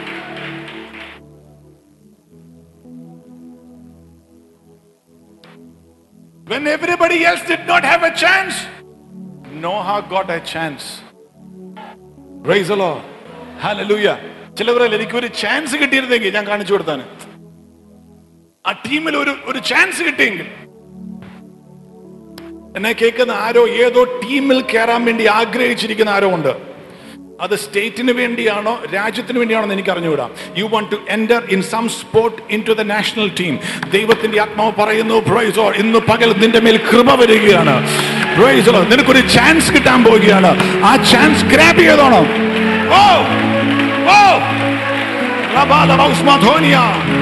When everybody else did not have a chance, Noah got a chance. Praise the Lord. Hallelujah. ചിലവരല്ല എനിക്കൊരു ചാൻസ് കിട്ടിയിരുന്നെങ്കിൽ ഞാൻ കാണിച്ചു കൊടുത്താണ് ആ ടീമിൽ ഒരു ഒരു ചാൻസ് കിട്ടിയെങ്കിൽ എന്നെ കേൾക്കുന്ന ആരോ ഏതോ ടീമിൽ കയറാൻ വേണ്ടി ആഗ്രഹിച്ചിരിക്കുന്ന ആരോ ഉണ്ട് അത് സ്റ്റേറ്റിന് വേണ്ടിയാണോ രാജ്യത്തിന് വേണ്ടിയാണോ എന്ന് എനിക്ക് അറിഞ്ഞുകൂടാ you want to enter in some sport into the national team ദൈവത്തിന്റെ ആത്മാവ് പറയുന്നു പ്രൈസോ ഇന്ന് പകൽ നിന്റെ മേൽ കൃപ വരികയാണ് പ്രൈസോ നിനക്കൊരു ചാൻസ് കിട്ടാൻ പോവുകയാണ് ആ ചാൻസ് ഗ്രാബ് ചെയ്തോണം ഓ ഓ റബാല റൗസ്മാധോനിയ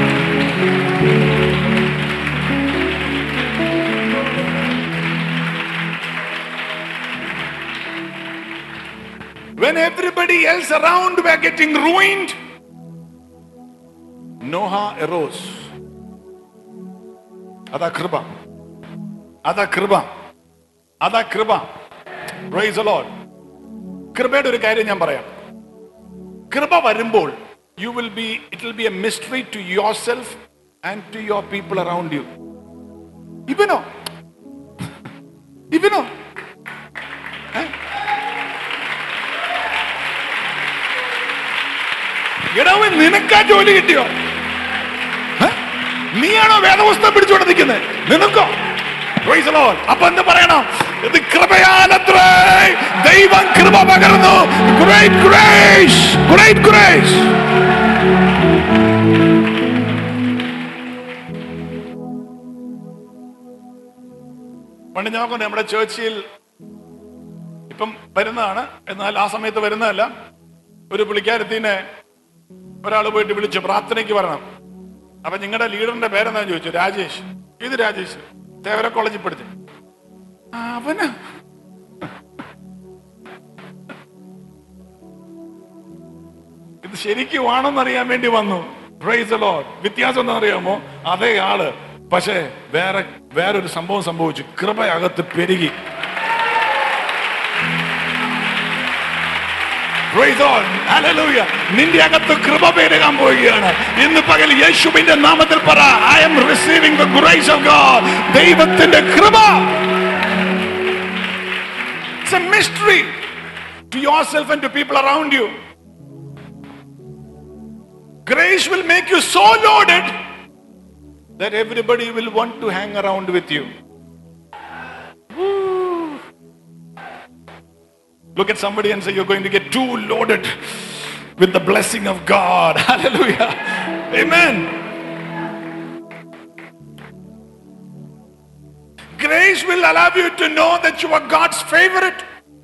When everybody else around were getting ruined, Noah arose. അതാ കൃപ അതാ കൃപ അതാ കൃപ പ്രൈസ് ലോഡ് കൃപയുടെ ഒരു കാര്യം ഞാൻ പറയാം കൃപ വരുമ്പോൾ you will be it will be a mystery to yourself and to your people around you ഇവനോ ഇവനോ എടാവ് നിനക്കാ ജോലി കിട്ടിയോ ഏ? നീയാണോ വേദപുസ്തകം പിടിച്ചോണ്ട് നിൽക്കുന്നത് നിനക്കോ Praise the Lord. അപ്പൊ എന്ത് പറയണം ഇത് കൃപയാലത്രേ ദൈവം കൃപ പകർന്നു ഗ്രേറ്റ് ഗ്രേസ് ഗ്രേറ്റ് ഗ്രേസ് പണ്ട് ഞാൻ നോക്കണ്ടേ നമ്മുടെ ചേർച്ചിൽ ഇപ്പം വരുന്നതാണ് എന്നാൽ ആ സമയത്ത് വരുന്നതല്ല ഒരു പുള്ളിക്കാരത്തിനെ ഒരാൾ പോയിട്ട് വിളിച്ചു പ്രാർത്ഥനയ്ക്ക് വരണം അപ്പൊ നിങ്ങളുടെ ലീഡറിന്റെ പേരെന്താന്ന് ചോദിച്ചു രാജേഷ് ഇത് രാജേഷ് തേവര കോളേജിൽ പഠിച്ചു "ആ, അവന് ഇത് ശരിക്കും ആണെന്നറിയാൻ വേണ്ടി വന്നു പ്രൈസ് ലോഡ് വ്യത്യാസം എന്താ അറിയാമോ അതേ ആള് പക്ഷേ വേറെ വേറൊരു സംഭവം സംഭവിച്ചു കൃപ അകത്ത് പെരുകി Praise God. Hallelujah. നിന്റെ അകത്ത് കൃപ പെരുകാൻ പോവുകയാണ് ഇന്ന് പകൽ യേശുവിന്റെ നാമത്തിൽ പറ I am receiving the grace of God ദൈവത്തിന്റെ കൃപ It's a mystery to yourself and to people around you. Grace will make you so loaded that everybody will want to hang around with you. Look at somebody and say, You're going to get too loaded with the blessing of God. Hallelujah. Amen. Grace will allow you to know that you are God's favorite.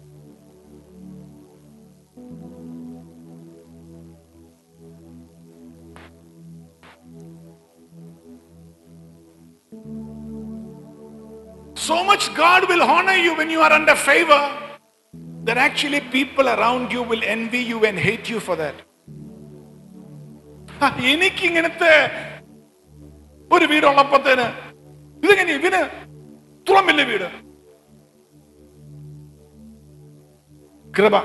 So much God will honor you when you are under favor that actually people around you will envy you and hate you for that. ആ, എനിക്ക് ഇങ്ങനത്തെ ഒരു വീടുള്ളപ്പത്തേന് ഇതെങ്ങനെ ഇവന് തുറം വലിയ വീട് കൃപ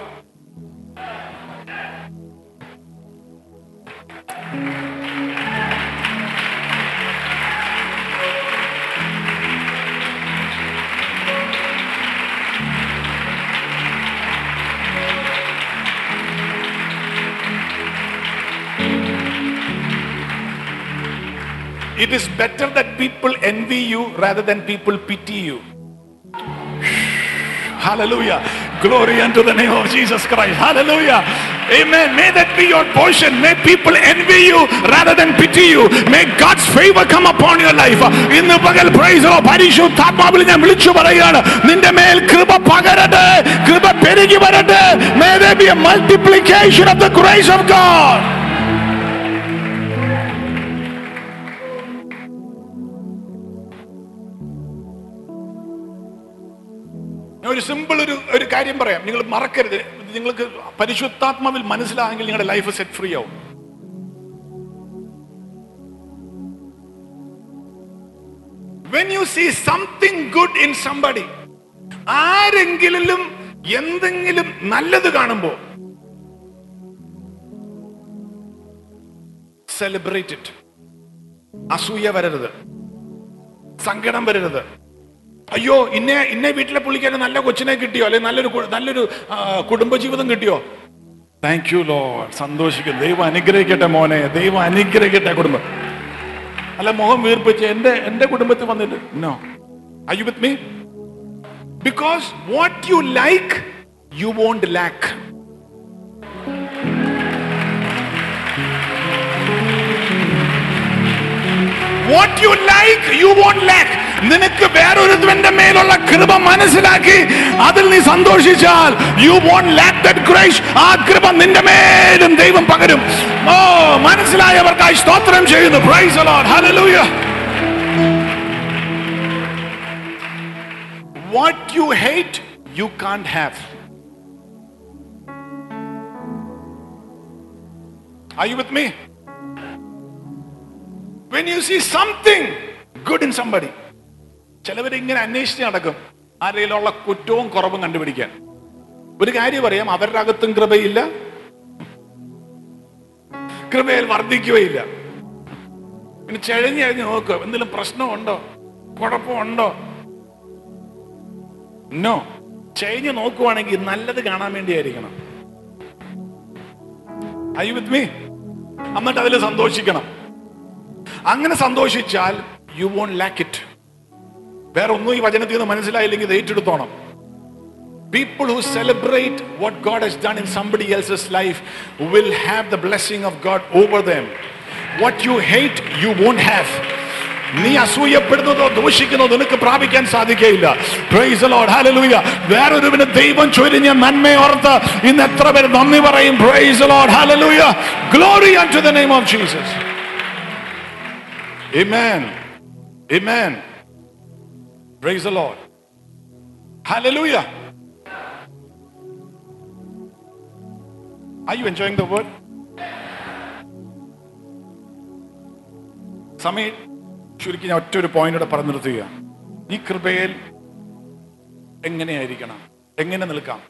It is better that people envy you rather than people pity you. Hallelujah. Glory unto the name of Jesus Christ. Hallelujah. Amen. May that be your portion. May people envy you rather than pity you. May God's favor come upon your life. ഇന്ന് പകൽ price പരിശുദ്ധാത്മാവിൽ ഞാൻ വിളിച്ചു പറയുകയാണ് നിന്റെ മേൽ കൃപ പകരട്ടെ കൃപ പെരുകി വരട്ടെ May there be a multiplication of the grace of God. ഞാൻ ഒരു സിമ്പിൾ ഒരു ഒരു കാര്യം പറയാം നിങ്ങൾ മറക്കരുത് ഇത് നിങ്ങൾക്ക് പരിശുദ്ധാത്മാവിൽ മനസ്സിലായെങ്കിൽ നിങ്ങളുടെ ലൈഫ് സെറ്റ് ഫ്രീ ആവും when you see something good in somebody ആരെങ്കിലും എന്തെങ്കിലും നല്ലത് കാണുമ്പോ സെലിബ്രേറ്റ് ഇറ്റ് അസൂയ വരരുത് സങ്കടം വരരുത് അയ്യോ ഇന്നെ ഇന്നെ വീട്ടിലെ പുള്ളിക്കാരൻ നല്ല കൊച്ചിനെ കിട്ടിയോ അല്ലെങ്കിൽ നല്ലൊരു കു- നല്ലൊരു ആ, കുടുംബജീവിതം കിട്ടിയോ താങ്ക് യു ലോ സന്തോഷിക്കും ദൈവം അനുഗ്രഹിക്കട്ടെ മോനെ ദൈവം അനുഗ്രഹിക്കട്ടെ കുടുംബം അല്ല മുഖം വീർപ്പിച്ച് എന്റെ എന്റെ കുടുംബത്തിൽ വന്നിട്ട് no I you with me because what you like you won't lack what you like you won't lack നിനക്ക് വേറൊരുത്തവന്റെ മേലുള്ള കൃപ മനസ്സിലാക്കി അതിൽ നീ സന്തോഷിച്ചാൽ you won't lack that grace ആ കൃപ നിന്റെ മേലും ദൈവം പകരും ഓ മനസ്സിലായവർക്കായി സ്തോത്രം ചെയ്യുന്നു praise lord hallelujah what you hate you can't have Are you with me? when you see something good in somebody ചിലവർ ഇങ്ങനെ അന്വേഷിച്ച് നടക്കും ആരെയിലുള്ള കുറ്റവും കുറവും കണ്ടുപിടിക്കാൻ ഒരു കാര്യം പറയാം അവരുടെ അകത്തും കൃപയില്ല കൃപയിൽ വർദ്ധിക്കുകയില്ല പിന്നെ ചെഴഞ്ഞ് കഴിഞ്ഞ് നോക്കുക എന്തെങ്കിലും പ്രശ്നമുണ്ടോ കുഴപ്പമുണ്ടോ നോ ചെഴിഞ്ഞ് നോക്കുവാണെങ്കിൽ നല്ലത് കാണാൻ വേണ്ടിയായിരിക്കണം ഐ വിത്ത് മീ എന്നിട്ട് അതിൽ സന്തോഷിക്കണം അങ്ങനെ സന്തോഷിച്ചാൽ യു വോണ്ട് ലാക്ക് ഇറ്റ് വേറെ ഒന്നും ഈ വചനത്തിൽ നിന്ന് മനസ്സിലായില്ലെങ്കിൽ ഇത് ഏറ്റെടുത്തോണം People who celebrate what God has done in somebody else's life will have the blessing of God over them. What you hate, you won't have. നീ അസൂയപ്പെടുന്നതോ ദോഷിക്കുന്നതോ നിനക്ക് പ്രാപിക്കാൻ സാധിക്കയില്ല Praise the Lord. Hallelujah. വേറൊരുവിന് ദൈവം ചൊരിഞ്ഞ നന്മയോർത്ത് ഇന്ന് എത്ര പേര് നന്ദി പറയും Praise the Lord. Hallelujah. Glory unto the name of Jesus. Amen. Amen. Praise the Lord. Hallelujah. Are you enjoying the word? സമയം ചുരുക്കി ഞാൻ ഒറ്റ ഒരു പോയിന്റ് കൂടെ പറഞ്ഞു നിർത്തുക ഈ കൃപയിൽ എങ്ങനെയായിരിക്കണം എങ്ങനെ നിൽക്കാം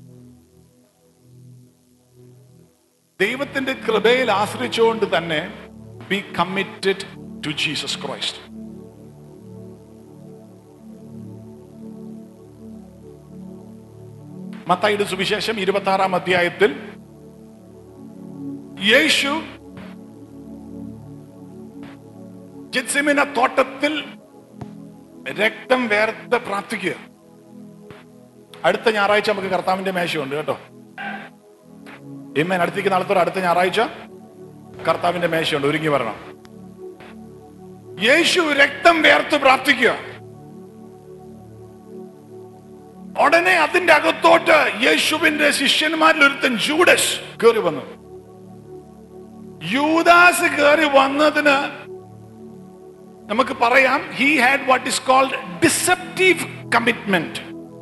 ദൈവത്തിന്റെ കൃപയിൽ ആശ്രയിച്ചുകൊണ്ട് തന്നെ be committed to Jesus Christ മത്തായിയുടെ സുവിശേഷം ഇരുപത്തി ആറാം അധ്യായത്തിൽ യേശു ജിത്സിമിന തോട്ടത്തിൽ രക്തം വേർത്ത് പ്രാർത്ഥിക്കുക അടുത്ത ഞായറാഴ്ച നമുക്ക് കർത്താവിന്റെ മേശയുണ്ട് കേട്ടോ ഇമ്മൻ അടുത്തേക്ക് നാളത്തോടെ അടുത്ത ഞായറാഴ്ച കർത്താവിന്റെ മേശയുണ്ട് ഒരുങ്ങി വരണം യേശു രക്തം വേർത്ത് പ്രാർത്ഥിക്കുക ഉടനെ അതിന്റെ അകത്തോട്ട് യേശുവിന്റെ ശിഷ്യന്മാരിൽ ഒരുത്തൻ ജൂഡസ് കയറി വന്നു യൂദാസ് കയറി വന്നതിന് നമുക്ക് പറയാം he had what is called deceptive commitment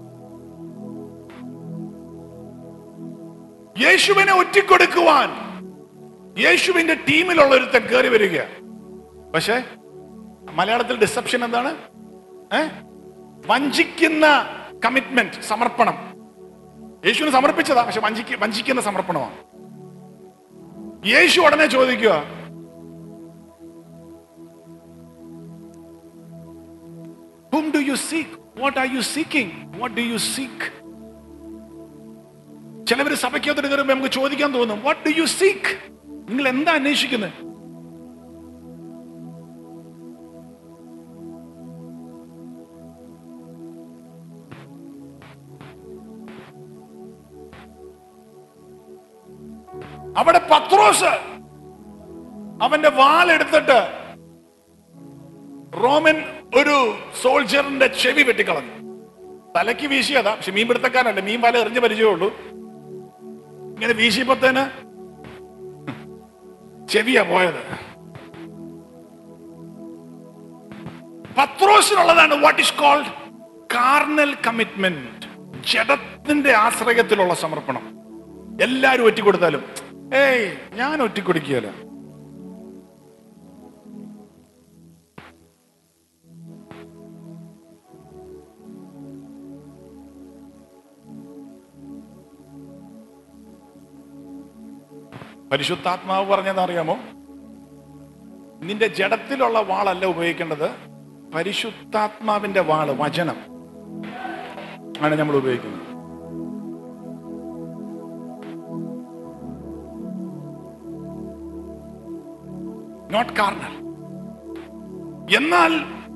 യേശുവിനെ ഒറ്റിക്കൊടുക്കുവാൻ യേശുവിന്റെ ടീമിലുള്ള ഒരുത്തൻ കയറി വരിക പക്ഷേ മലയാളത്തിൽ ഡിസെപ്ഷൻ എന്താണ് ഏ വഞ്ചിക്കുന്ന കമ്മിറ്റ്മെന്റ് സമർപ്പണം യേശുവിന് സമർപ്പിച്ചതാ പക്ഷെ വഞ്ചിക്ക വഞ്ചിക്കുന്ന സമർപ്പണമാണ് യേശു ഉടനെ ചോദിക്കുക Whom do you seek? What are you seeking? What do you seek? ചിലവര് സഭയ്ക്കകത്തോട്ട് കയറുമ്പോൾ നമുക്ക് ചോദിക്കാൻ തോന്നും വാട്ട് ഡു യു സീക്ക് നിങ്ങൾ എന്താ അന്വേഷിക്കുന്നത് അവിടെ പത്രോസ് അവന്റെ വാളെടുത്തിട്ട് റോമൻ ഒരു സോൾജറിന്റെ ചെവി വെട്ടിക്കളഞ്ഞു തലയ്ക്ക് വീശിയതാ പക്ഷെ മീൻ പിടുത്തക്കാരല്ല മീൻ വല എറിഞ്ഞ് പരിചയമുള്ളൂ ഇങ്ങനെ വീശിയപ്പോത്തേന് ചെവിയാ പോയത് പത്രോസിനുള്ളതാണ് what is called carnal commitment ജഡത്തിന്റെ ആശ്രയത്തിലുള്ള സമർപ്പണം എല്ലാരും ഒറ്റിക്കൊടുത്താലും ഏയ് ഞാൻ ഒറ്റിക്കൊടുക്കുകയല്ല പരിശുദ്ധാത്മാവ് പറഞ്ഞത് അറിയാമോ നിന്റെ ജഡത്തിലുള്ള വാളല്ല ഉപയോഗിക്കേണ്ടത് പരിശുദ്ധാത്മാവിന്റെ വാള് വചനം ആണ് നമ്മൾ ഉപയോഗിക്കുന്നത് നോട്ട് കാർണൽ എന്നാൽ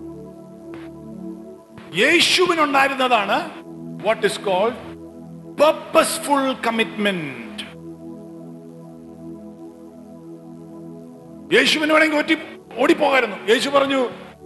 യേശുവിനുണ്ടായിരുന്നതാണ് what is called purposeful commitment യേശുവിന് വേണമെങ്കിൽ ഒറ്റി ഓടിപ്പോകായിരുന്നു യേശു പറഞ്ഞു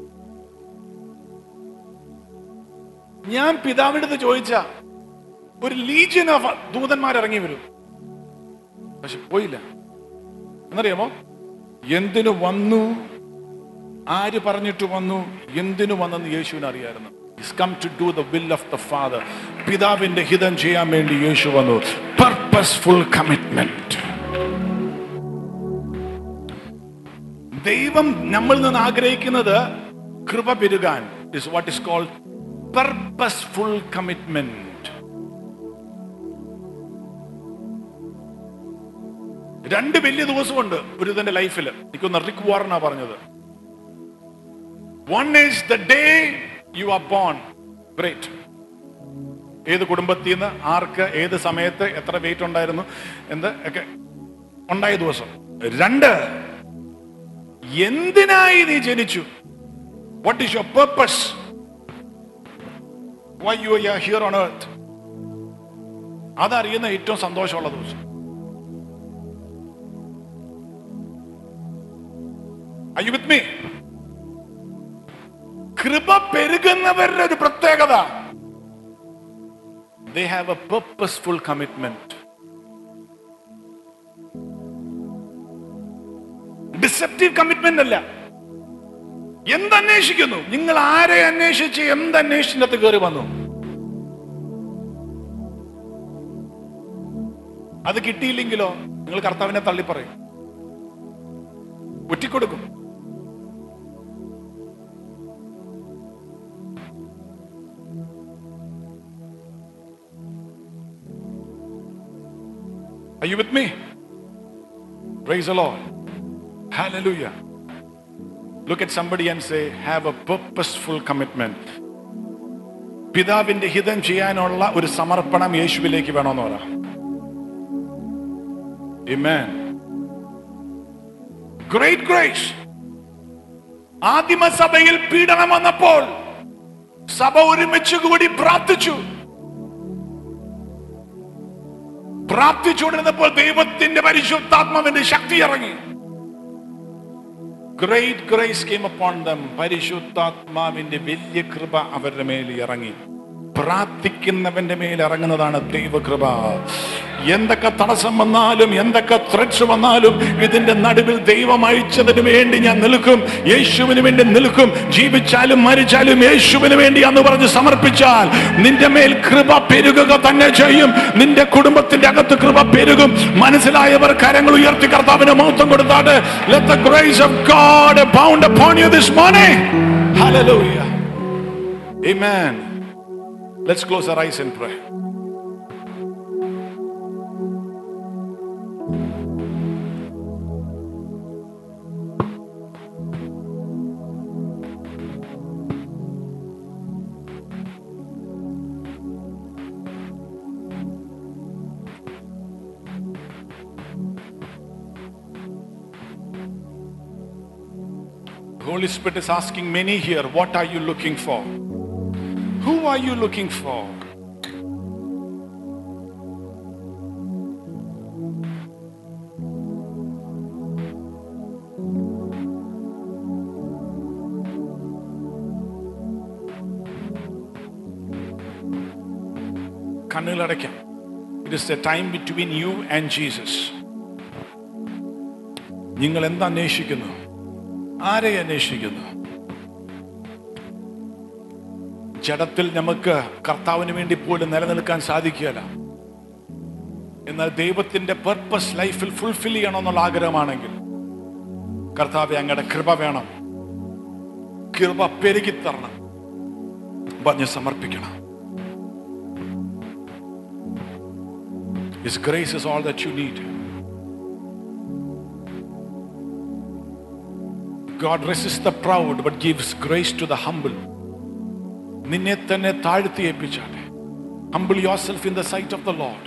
ഞാൻ പിതാവിന്റെ അടുത്ത് ചോദിച്ച ഒരു ലീജിയൻ ഓഫ് ദൂതന്മാർ ഇറങ്ങി വരും പക്ഷെ പോയില്ല എന്നറിയാമോ എന്തിനു വന്നു ആര് പറഞ്ഞിട്ട് വന്നു എന്തിനു വന്നെന്ന് യേശുവിന് അറിയായിരുന്നു He's come to do the will of the Father. പിതാവിന്റെ ഹിതം ചെയ്യാൻ വേണ്ടി യേശു വന്നു പർപ്പസ്ഫുൾ കമ്മിറ്റ്മെന്റ് ദൈവം നമ്മളിൽ നിന്ന് ആഗ്രഹിക്കുന്നത് കൃപ പെരുകാൻ is what is called purposeful commitment രണ്ട് വലിയ ദിവസമുണ്ട് ഒരു ഇതിന്റെ ലൈഫിൽ എനിക്കൊന്ന് റിക് വാർണ പറഞ്ഞത് one is the day you are born great ഏത് കുടുംബത്തിൽ നിന്ന് ആർക്ക് ഏത് സമയത്ത് എത്ര വെയിറ്റ് ഉണ്ടായിരുന്നു എന്ത് ഒക്കെ ഉണ്ടായ ദിവസം രണ്ട് എന്തിനായി നീ ജനിച്ചു what is your purpose why you are here on earth അതറിയുന്ന ഏറ്റവും സന്തോഷമുള്ള ദിവസം Are you with me? കൃപ പെരുകുന്നവരുടെ ഒരു പ്രത്യേകത they have a purposeful commitment deceptive commitment അല്ല എന്തന്വേഷിക്കുന്നു നിങ്ങൾ ആരെ അന്വേഷിച്ച് എന്തന്വേഷിച്ചിനകത്ത് കയറി വന്നു അത് കിട്ടിയില്ലെങ്കിലോ നിങ്ങൾ കർത്താവിനെ തള്ളിപ്പറയും ഒറ്റിക്കൊടുക്കും Are you with me? Praise the Lord. Hallelujah. Look at somebody and say, have a purposeful commitment. പിതാവിന്റെ ഹിതം ചെയ്യാനുള്ള ഒരു സമർപ്പണം യേശുവിലേക്ക് വേണമെന്ന് പറ Amen. Great grace. ആദിമസഭയിൽ പീഡനം വന്നപ്പോൾ സഭ ഒരുമിച്ച് കൂടി പ്രാർത്ഥിച്ചു പ്രാർത്ഥിച്ചുകൊണ്ടിരുന്നപ്പോൾ ദൈവത്തിന്റെ പരിശുദ്ധാത്മാവിന്റെ ശക്തി ഇറങ്ങി great grace came upon them പരിശുദ്ധാത്മാവിന്റെ വലിയ കൃപ അവരുടെ മേൽ ഇറങ്ങി പ്രാർത്ഥിക്കുന്നവന്റെ മേൽ ഇറങ്ങുന്നതാണ് ദൈവകൃപ എന്തൊക്കെ തടസ്സം വന്നാലും എന്തൊക്കെ ത്രെഡ്സ് വന്നാലും ഇതിന്റെ നടുവിൽ ദൈവം അയച്ചതിന് വേണ്ടി ഞാൻ നിൽക്കും യേശുവിന് വേണ്ടി നിൽക്കും ജീവിച്ചാലും മരിച്ചാലും യേശുവിന് വേണ്ടി എന്ന് പറഞ്ഞ് സമർപ്പിച്ചാൽ നിന്റെ മേൽ കൃപ പെരുകുക തന്നെ ചെയ്യും നിന്റെ കുടുംബത്തിന്റെ അകത്ത് കൃപ പെരുകും മനസ്സിലായവർ കരങ്ങൾ ഉയർത്തി കർത്താവിന് മഹത്വം കൊടുത്താട്ട് let the grace of God abound upon you this morning hallelujah amen let's close our eyes and pray Holy Spirit is asking many here, what are you looking for? Who are you looking for? കണ്ണുകളടയ്ക്കാം it is a time between you and Jesus നിങ്ങൾ എന്ത് അന്വേഷിക്കുന്നു ആരെ അന്വേഷിക്കുന്നു ജഡത്തിൽ നമുക്ക് കർത്താവിന് വേണ്ടി പോലും നിലനിൽക്കാൻ സാധിക്കുകയില്ല എന്നാൽ ദൈവത്തിന്റെ പർപ്പസ് ലൈഫിൽ ഫുൾഫിൽ ചെയ്യണമെന്നുള്ള ആഗ്രഹമാണെങ്കിൽ കർത്താവെ അങ്ങയുടെ കൃപ വേണം കൃപ പെരുകിത്തരണം പറഞ്ഞ് സമർപ്പിക്കണം His grace is all that you need. God resists the proud but gives grace to the humble. നിന്നെ തന്നെ താഴ്ത്തി ഏൽപ്പിച്ചാട്ടെ humble yourself in the sight of the lord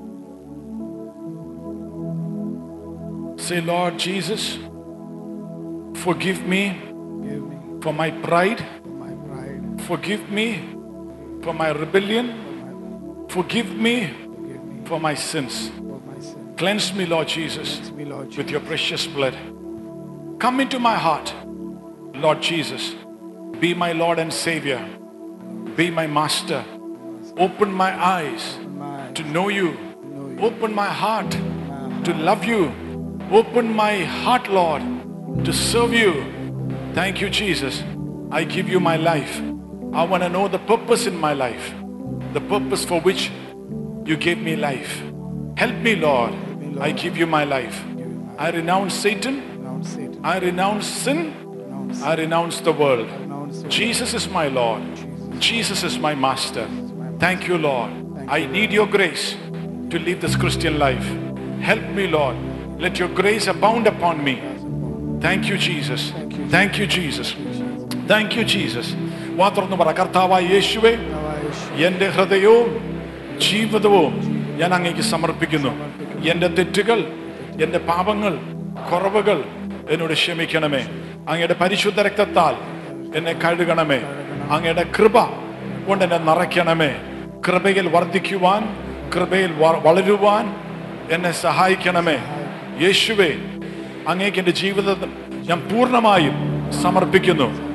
say lord Jesus forgive me Give me for my pride my pride, forgive me for my rebellion forgive me forgive me for my sins for my sin. cleanse me lord jesus Cleanse me, Lord with your precious blood. Come into my heart, Lord Jesus. Be my Lord and Savior. Be my Master. Open my eyes My to know you. know you. Open my heart to love you. Open my heart, Lord, to serve you. Thank you, Jesus. I give you my life. I want to know the purpose in my life, the purpose for which you gave me life. Help me, Lord. I give you my life. I renounce Satan. Renounce Satan. I renounce sin. Renounce. I renounce the world. Renounce. Jesus is my Lord. Jesus is my master. my Thank you, Lord. I need your grace to live this Christian life. Help me, Lord. Let your grace abound upon me. Thank you, Jesus. Thank you, Jesus. Thank you, Jesus. വാ തുറന്ന് പറ കർത്താവായ യേശുവേ എന്റെ ഹൃദയവും ജീവിതവും ഞാൻ അങ്ങേക്ക് സമർപ്പിക്കുന്നു എന്റെ തെറ്റുകൾ എന്റെ പാപങ്ങൾ കുറവുകൾ എന്നോട് ക്ഷമിക്കണമേ അങ്ങയുടെ പരിശുദ്ധ രക്തത്താൽ എന്നെ കഴുകണമേ അങ്ങയുടെ കൃപ കൊണ്ട് എന്നെ നിറയ്ക്കണമേ കൃപയിൽ വർദ്ധിക്കുവാൻ കൃപയിൽ വ- വളരുവാൻ എന്നെ സഹായിക്കണമേ യേശുവേ അങ്ങേക്ക് എൻ്റെ ജീവിതം ഞാൻ പൂർണ്ണമായും സമർപ്പിക്കുന്നു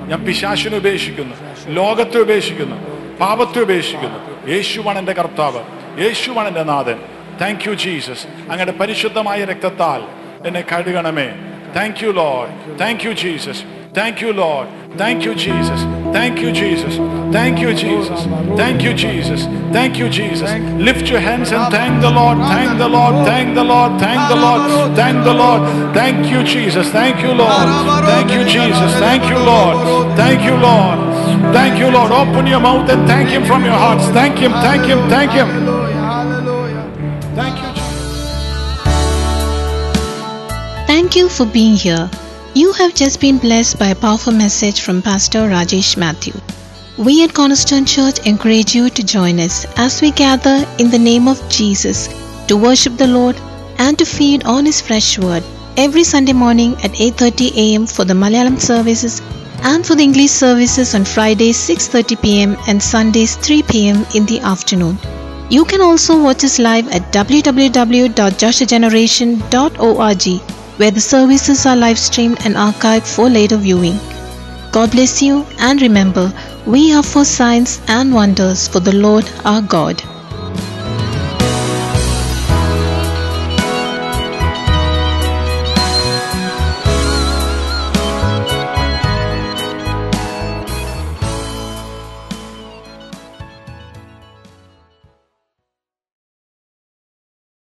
ഞാൻ പിശാശിനെ ഉപേക്ഷിക്കുന്നു ലോകത്തെ ഉപേക്ഷിക്കുന്നു പാപത്തെ ഉപേക്ഷിക്കുന്നു യേശുവാണ് എൻ്റെ കർത്താവ് യേശുവാണ് എൻ്റെ നാഥൻ താങ്ക് യു ജീസസ് അങ്ങയുടെ പരിശുദ്ധമായ രക്തത്താൽ എന്നെ കഴുകണമേ thank you lord thank you Jesus thank you lord thank you Jesus thank you Jesus thank you Jesus thank you Jesus thank you Jesus lift your hands and thank the lord thank the lord thank the lord thank the lord thank the lord thank you Jesus thank you lord thank you Jesus thank you lord thank you lord thank you lord open your mouth and thank him from your hearts thank him thank him thank him thank you Thank you for being here. You have just been blessed by a powerful message from Pastor Rajesh Matthew. We at Cornerstone Church encourage you to join us as we gather in the name of Jesus to worship the Lord and to feed on his fresh word every Sunday morning at 8:30 a.m. for the Malayalam services and for the English services on Fridays 6:30 p.m. and Sundays 3 p.m. in the afternoon. You can also watch us live at www.joshageneration.org where the services are live streamed and archived for later viewing. God bless you and remember, we are for signs and wonders for the Lord our God.